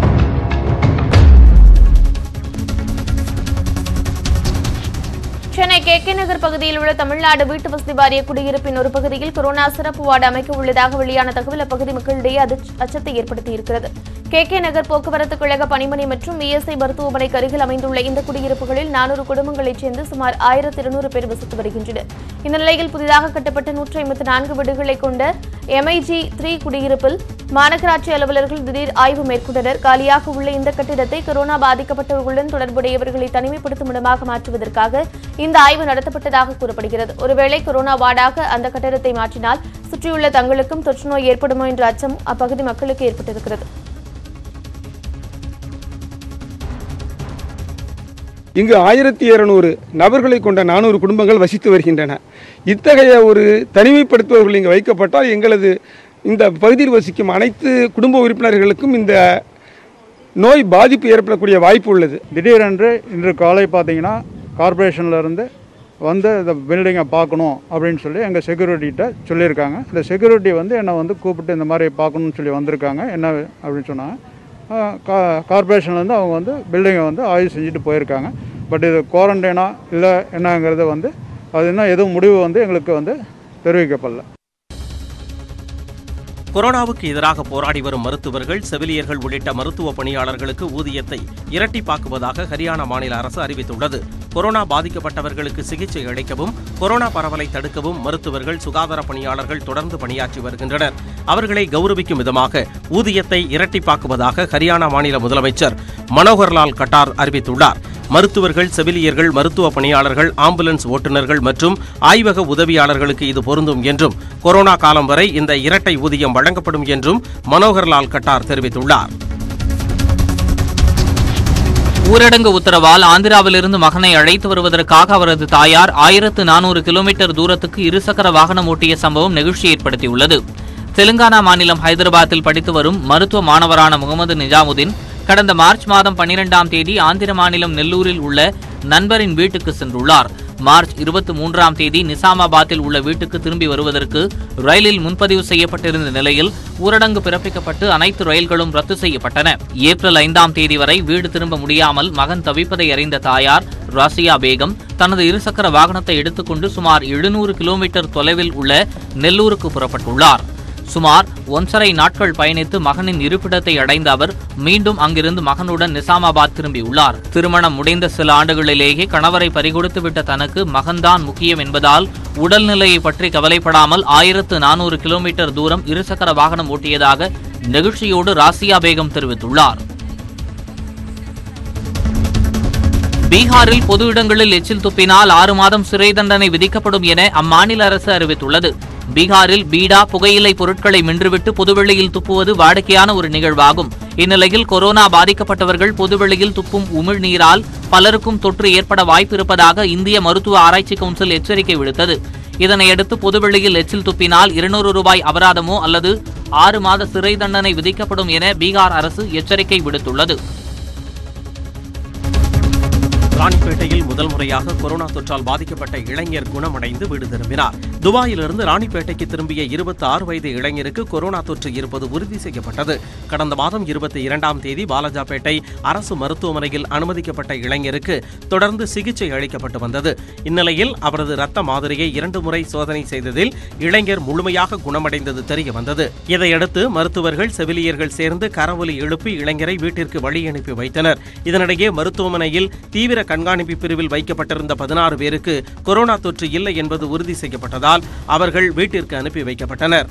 சென்னை சென்னை கே கே நகர் பகுதியில் உள்ள தமிழ்நாடு வீட்டு வசதி வாரிய குடியிருப்பின் ஒரு பகுதியில் கொரோனா சிறப்பு வார்டு அமைக்க உள்ளதாக வெளியான தகவல் அப்பகுதி மக்களிடையே அதிர்ச்சி அச்சத்தை ஏற்படுத்தியிருக்கிறது கே கே நகர் போக்குவரத்து கழக பணிமனை மற்றும் இஎஸ்ஐ மருத்துவமனைக்கு அருகில் அமைந்துள்ள இந்த குடியிருப்புகளில் நானூறு குடும்பங்களைச் சேர்ந்து சுமார் ஆயிரத்தி இருநூறு பேர் வசித்து வருகின்றனர் இந்த நிலையில் புதிதாக கட்டப்பட்ட நூற்றி ஐம்பத்தி நான்கு வீடுகளை கொண்ட எம்ஐஜி த்ரீ குடியிருப்பில் மாநகராட்சி அலுவலர்கள் திடீர் ஆய்வு மேற்கொண்டனர் காலியாக உள்ள இந்த கட்டிடத்தை கொரோனா பாதிக்கப்பட்டவர்களுடன் தொடர்புடையவர்களை தனிமைப்படுத்தும் இடமாக மாற்றுவதற்காக இந்த ஆய்வு நடத்தப்பட்டதாக கூறப்படுகிறது ஒருவேளை கொரோனா வார்டாக அந்த கட்டிடத்தை மாற்றினால் சுற்றியுள்ள தங்களுக்கும் தொற்றுநோய் ஏற்படுமோ என்ற அச்சம் அப்பகுதி மக்களுக்கு ஏற்பட்டிருக்கிறது இங்கு ஆயிரத்தி இருநூறு நபர்களை கொண்ட நானூறு குடும்பங்கள் வசித்து வருகின்றன இத்தகைய ஒரு தனிமைப்படுத்துபவர்கள் இங்கு வைக்கப்பட்டால் எங்களது இந்த பகுதியில் வசிக்கும் அனைத்து குடும்ப உறுப்பினர்களுக்கும் இந்த நோய் பாதிப்பு ஏற்படக்கூடிய வாய்ப்பு உள்ளது திடீரென்று இன்று காலை பார்த்தீங்கன்னா கார்ப்பரேஷன்ல இருந்து வந்து இந்த பில்டிங்கை பார்க்கணும் அப்படின்னு சொல்லி எங்கள் செக்யூரிட்டிகிட்ட சொல்லியிருக்காங்க இந்த செக்யூரிட்டி வந்து என்னை வந்து கூப்பிட்டு இந்த மாதிரி பார்க்கணும்னு சொல்லி வந்திருக்காங்க என்ன அப்படின்னு சொன்னாங்க ஆஹ் கா கார்ப்பரேஷன்லேருந்து அவங்க வந்து பில்டிங்கை வந்து ஆய்வு செஞ்சுட்டு போயிருக்காங்க பட் இது குவாரண்டைனா இல்லை என்னங்கிறது வந்து அது இன்னும் எதுவும் முடிவு வந்து எங்களுக்கு வந்து தெரிவிக்கப்படல கொரோனாவுக்கு எதிராக போராடி வரும் மருத்துவர்கள் செவிலியர்கள் உள்ளிட்ட மருத்துவ பணியாளர்களுக்கு ஊதியத்தை இரட்டிப்பாக்குவதாக ஹரியானா மாநில அரசு அறிவித்துள்ளது கொரோனா பாதிக்கப்பட்டவர்களுக்கு சிகிச்சை அளிக்கவும் கொரோனா பரவலை தடுக்கவும் மருத்துவர்கள் சுகாதார பணியாளர்கள் தொடர்ந்து பணியாற்றி வருகின்றனர் அவர்களை கௌரவிக்கும் விதமாக ஊதியத்தை இரட்டிப்பாக்குவதாக ஹரியானா மாநில முதலமைச்சர் மனோகர்லால் கட்டார் அறிவித்துள்ளார் மருத்துவர்கள் செவிலியர்கள் மருத்துவ பணியாளர்கள் ஆம்புலன்ஸ் ஓட்டுநர்கள் மற்றும் ஆய்வக உதவியாளர்களுக்கு இது பொருந்தும் என்றும் கொரோனா காலம் வரை இந்த இரட்டை ஊதியம் வழங்கப்படும் என்றும் மனோகர்லால் கட்டார் தெரிவித்துள்ளார் ஊரடங்கு உத்தரவால் ஆந்திராவிலிருந்து மகனை அழைத்து வருவதற்காக அவரது தாயார் ஆயிரத்து நானூறு கிலோமீட்டர் தூரத்துக்கு இருசக்கர வாகனம் ஓட்டிய சம்பவம் நெகிழ்ச்சி ஏற்படுத்தியுள்ளது தெலுங்கானா மாநிலம் ஹைதராபாத்தில் படித்து வரும் மருத்துவ மாணவரான முகமது நிஜாமுதீன் கடந்த மார்ச் மாதம் பன்னிரெண்டாம் தேதி ஆந்திர மாநிலம் நெல்லூரில் உள்ள நண்பரின் வீட்டுக்கு சென்றுள்ளார் மார்ச் இருபத்தி மூன்றாம் தேதி நிசாமாபாத்தில் உள்ள வீட்டுக்கு திரும்பி வருவதற்கு ரயிலில் முன்பதிவு செய்யப்பட்டிருந்த நிலையில் ஊரடங்கு பிறப்பிக்கப்பட்டு அனைத்து ரயில்களும் ரத்து செய்யப்பட்டன ஏப்ரல் ஐந்தாம் தேதி வரை வீடு திரும்ப முடியாமல் மகன் தவிப்பதை அறிந்த தாயார் ராசியா பேகம் தனது இருசக்கர வாகனத்தை எடுத்துக்கொண்டு சுமார் எழுநூறு கிலோமீட்டர் தொலைவில் உள்ள நெல்லூருக்கு புறப்பட்டுள்ளார் சுமார் ஒன்றரை நாட்கள் பயணித்து மகனின் இருப்பிடத்தை அடைந்த அவர் மீண்டும் அங்கிருந்து மகனுடன் நிசாமாபாத் திரும்பியுள்ளார் திருமணம் முடிந்த சில ஆண்டுகளிலேயே கணவரை பறிகொடுத்துவிட்ட தனக்கு மகன்தான் முக்கியம் என்பதால் உடல்நிலையை பற்றி கவலைப்படாமல் ஆயிரத்து நானூறு கிலோமீட்டர் தூரம் இருசக்கர வாகனம் ஓட்டியதாக நெகிழ்ச்சியோடு ராசியா பேகம் தெரிவித்துள்ளார் பீகாரில் பொது இடங்களில் எச்சில் துப்பினால் ஆறு மாதம் சிறை தண்டனை விதிக்கப்படும் என அம்மாநில அரசு அறிவித்துள்ளது பீகாரில் பீடா புகையிலை பொருட்களை மென்றுவிட்டு பொதுவெளியில் துப்புவது வாடிக்கையான ஒரு நிகழ்வாகும் இந்நிலையில் கொரோனா பாதிக்கப்பட்டவர்கள் பொதுவெளியில் துப்பும் உமிழ்நீரால் பலருக்கும் தொற்று ஏற்பட வாய்ப்பு இருப்பதாக இந்திய மருத்துவ ஆராய்ச்சி கவுன்சில் எச்சரிக்கை விடுத்தது இதனையடுத்து பொதுவெளியில் எச்சில் துப்பினால் இருநூறு ரூபாய் அபராதமோ அல்லது ஆறு மாத சிறை தண்டனை விதிக்கப்படும் என பீகார் அரசு எச்சரிக்கை விடுத்துள்ளது ராணிப்பேட்டையில் முதல் முறையாக கொரோனா தொற்றால் பாதிக்கப்பட்ட இளைஞர் குணமடைந்து வீடு திரும்பினார் துபாயிலிருந்து ராணிப்பேட்டைக்கு திரும்பிய இருபத்தி ஆறு வயது இளைஞருக்கு கொரோனா தொற்று இருப்பது உறுதி செய்யப்பட்டது கடந்த மாதம் இருபத்தி இரண்டாம் தேதி பாலாஜாபேட்டை அரசு மருத்துவமனையில் அனுமதிக்கப்பட்ட இளைஞருக்கு தொடர்ந்து சிகிச்சை அளிக்கப்பட்டு வந்தது இந்நிலையில் அவரது இரத்த மாதிரியை இரண்டு முறை சோதனை செய்ததில் இளைஞர் முழுமையாக குணமடைந்தது தெரிய வந்தது இதையடுத்து மருத்துவர்கள் செவிலியர்கள் சேர்ந்து கரவொலி எழுப்பி இளைஞரை வீட்டிற்கு வழி அனுப்பி வைத்தனர் இதனிடையே மருத்துவமனையில் தீவிர கண்காணிப்பு பிரிவில் வைக்கப்பட்டிருந்த பதினாறு பேருக்கு கொரோனா தொற்று இல்லை என்பது உறுதி செய்யப்பட்டதால் அவர்கள் வீட்டிற்கு அனுப்பி வைக்கப்பட்டனர்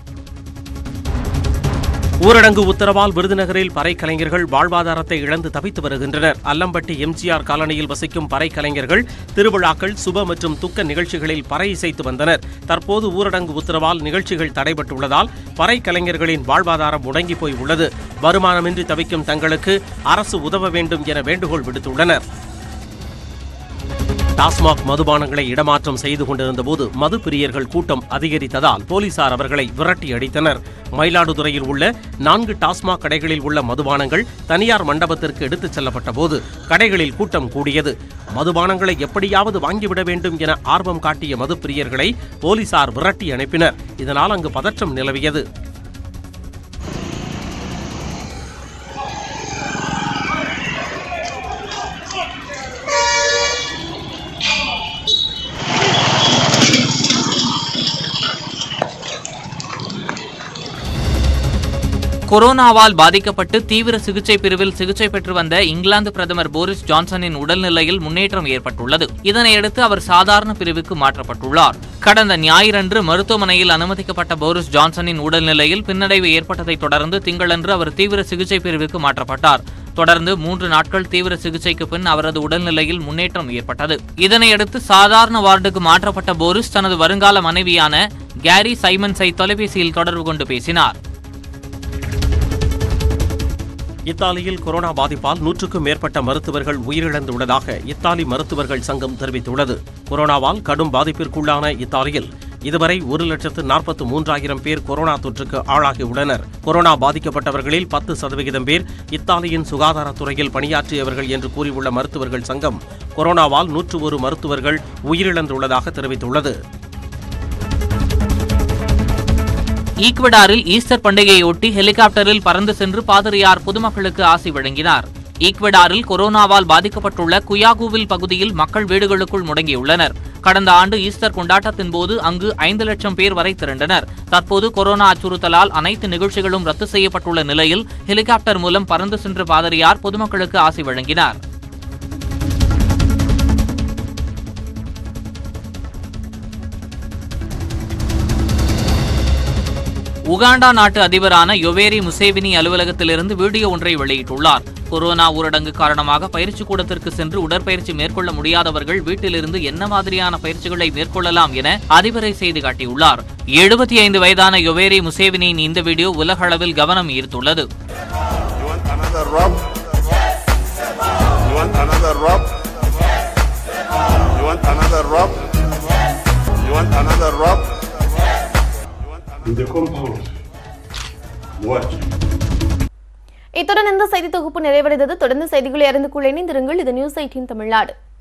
ஊரடங்கு உத்தரவால் விருதுநகரில் பறை கலைஞர்கள் வாழ்வாதாரத்தை இழந்து தவித்து வருகின்றனர் அல்லம்பட்டி எம்ஜிஆர் காலனியில் வசிக்கும் பறை கலைஞர்கள் திருவிழாக்கள் சுப மற்றும் துக்க நிகழ்ச்சிகளில் பறை இசைத்து வந்தனர் தற்போது ஊரடங்கு உத்தரவால் நிகழ்ச்சிகள் தடைபட்டுள்ளதால் பறை கலைஞர்களின் வாழ்வாதாரம் முடங்கி போய் உள்ளது வருமானமின்றி தவிக்கும் தங்களுக்கு அரசு உதவ வேண்டும் என வேண்டுகோள் விடுத்துள்ளனர் டாஸ்மாக் மதுபானங்களை இடமாற்றம் செய்து கொண்டிருந்த போது மது பிரியர்கள் கூட்டம் அதிகரித்ததால் போலீசார் அவர்களை விரட்டி அடித்தனர் மயிலாடுதுறையில் உள்ள நான்கு டாஸ்மாக் கடைகளில் உள்ள மதுபானங்கள் தனியார் மண்டபத்திற்கு எடுத்துச் செல்லப்பட்ட போது கடைகளில் கூட்டம் கூடியது மதுபானங்களை எப்படியாவது வாங்கிவிட வேண்டும் என ஆர்வம் காட்டிய மது பிரியர்களை போலீசார் விரட்டி அனுப்பினர் இதனால் அங்கு பதற்றம் நிலவியது கொரோனாவால் பாதிக்கப்பட்டு தீவிர சிகிச்சை பிரிவில் சிகிச்சை பெற்று வந்த இங்கிலாந்து பிரதமர் போரிஸ் ஜான்சனின் உடல்நிலையில் முன்னேற்றம் ஏற்பட்டுள்ளது இதனையடுத்து அவர் சாதாரண பிரிவுக்கு மாற்றப்பட்டுள்ளார் கடந்த ஞாயிறன்று மருத்துவமனையில் அனுமதிக்கப்பட்ட போரிஸ் ஜான்சனின் உடல்நிலையில் பின்னடைவு ஏற்பட்டதைத் தொடர்ந்து திங்களன்று அவர் தீவிர சிகிச்சை பிரிவுக்கு மாற்றப்பட்டார் தொடர்ந்து மூன்று நாட்கள் தீவிர சிகிச்சைக்கு பின் அவரது உடல்நிலையில் முன்னேற்றம் ஏற்பட்டது இதனையடுத்து சாதாரண வார்டுக்கு மாற்றப்பட்ட போரிஸ் தனது வருங்கால மனைவியான கேரி சைமன்ஸை தொலைபேசியில் தொடர்பு கொண்டு பேசினார் இத்தாலியில் கொரோனா பாதிப்பால் நூற்றுக்கும் மேற்பட்ட மருத்துவர்கள் உயிரிழந்துள்ளதாக இத்தாலி மருத்துவர்கள் சங்கம் தெரிவித்துள்ளது கொரோனாவால் கடும் பாதிப்பிற்குள்ளான இத்தாலியில் இதுவரை ஒரு லட்சத்து நாற்பத்து மூன்றாயிரம் பேர் கொரோனா தொற்றுக்கு ஆளாகியுள்ளனர் கொரோனா பாதிக்கப்பட்டவர்களில் பத்து சதவிகிதம் பேர் இத்தாலியின் சுகாதாரத்துறையில் பணியாற்றியவர்கள் என்று கூறியுள்ள மருத்துவர்கள் சங்கம் கொரோனாவால் நூற்று ஒரு மருத்துவர்கள் உயிரிழந்துள்ளதாக தெரிவித்துள்ளது ஈக்வடாரில் ஈஸ்டர் பண்டிகையொட்டி ஹெலிகாப்டரில் பறந்து சென்று பாதிரியார் பொதுமக்களுக்கு ஆசி வழங்கினார் ஈக்வடாரில் கொரோனாவால் பாதிக்கப்பட்டுள்ள குயாகுவில் பகுதியில் மக்கள் வீடுகளுக்குள் முடங்கியுள்ளனர் கடந்த ஆண்டு ஈஸ்டர் கொண்டாட்டத்தின் போது அங்கு ஐந்து லட்சம் பேர் வரை திரண்டனர் தற்போது கொரோனா அச்சுறுத்தலால் அனைத்து நிகழ்ச்சிகளும் ரத்து செய்யப்பட்டுள்ள நிலையில் ஹெலிகாப்டர் மூலம் பறந்து சென்ற பாதிரியார் பொதுமக்களுக்கு ஆசி வழங்கினார் உகாண்டா நாட்டு அதிபரான யொவேரி முசேவினி அலுவலகத்திலிருந்து வீடியோ ஒன்றை வெளியிட்டுள்ளார் கொரோனா ஊரடங்கு காரணமாக பயிற்சி கூடத்திற்கு சென்று உடற்பயிற்சி மேற்கொள்ள முடியாதவர்கள் வீட்டிலிருந்து என்ன மாதிரியான பயிற்சிகளை மேற்கொள்ளலாம் என அதிபரை செய்து காட்டியுள்ளார் எழுபத்தி ஐந்து வயதான யொவேரி முசேவினியின் இந்த வீடியோ உலக அளவில் கவனம் ஈர்த்துள்ளது Another rub. You want another rub? You want another rub? You want another rub? In the compound. Watch. இத்துடன் இந்த செய்தி தொகுப்பு நிறைவடைந்தது தொடர்ந்து செய்திகளை அறிந்து கொள்ள இணைந்திருங்கள் இது நியூஸ் எயிட்டீன் தமிழ்நாடு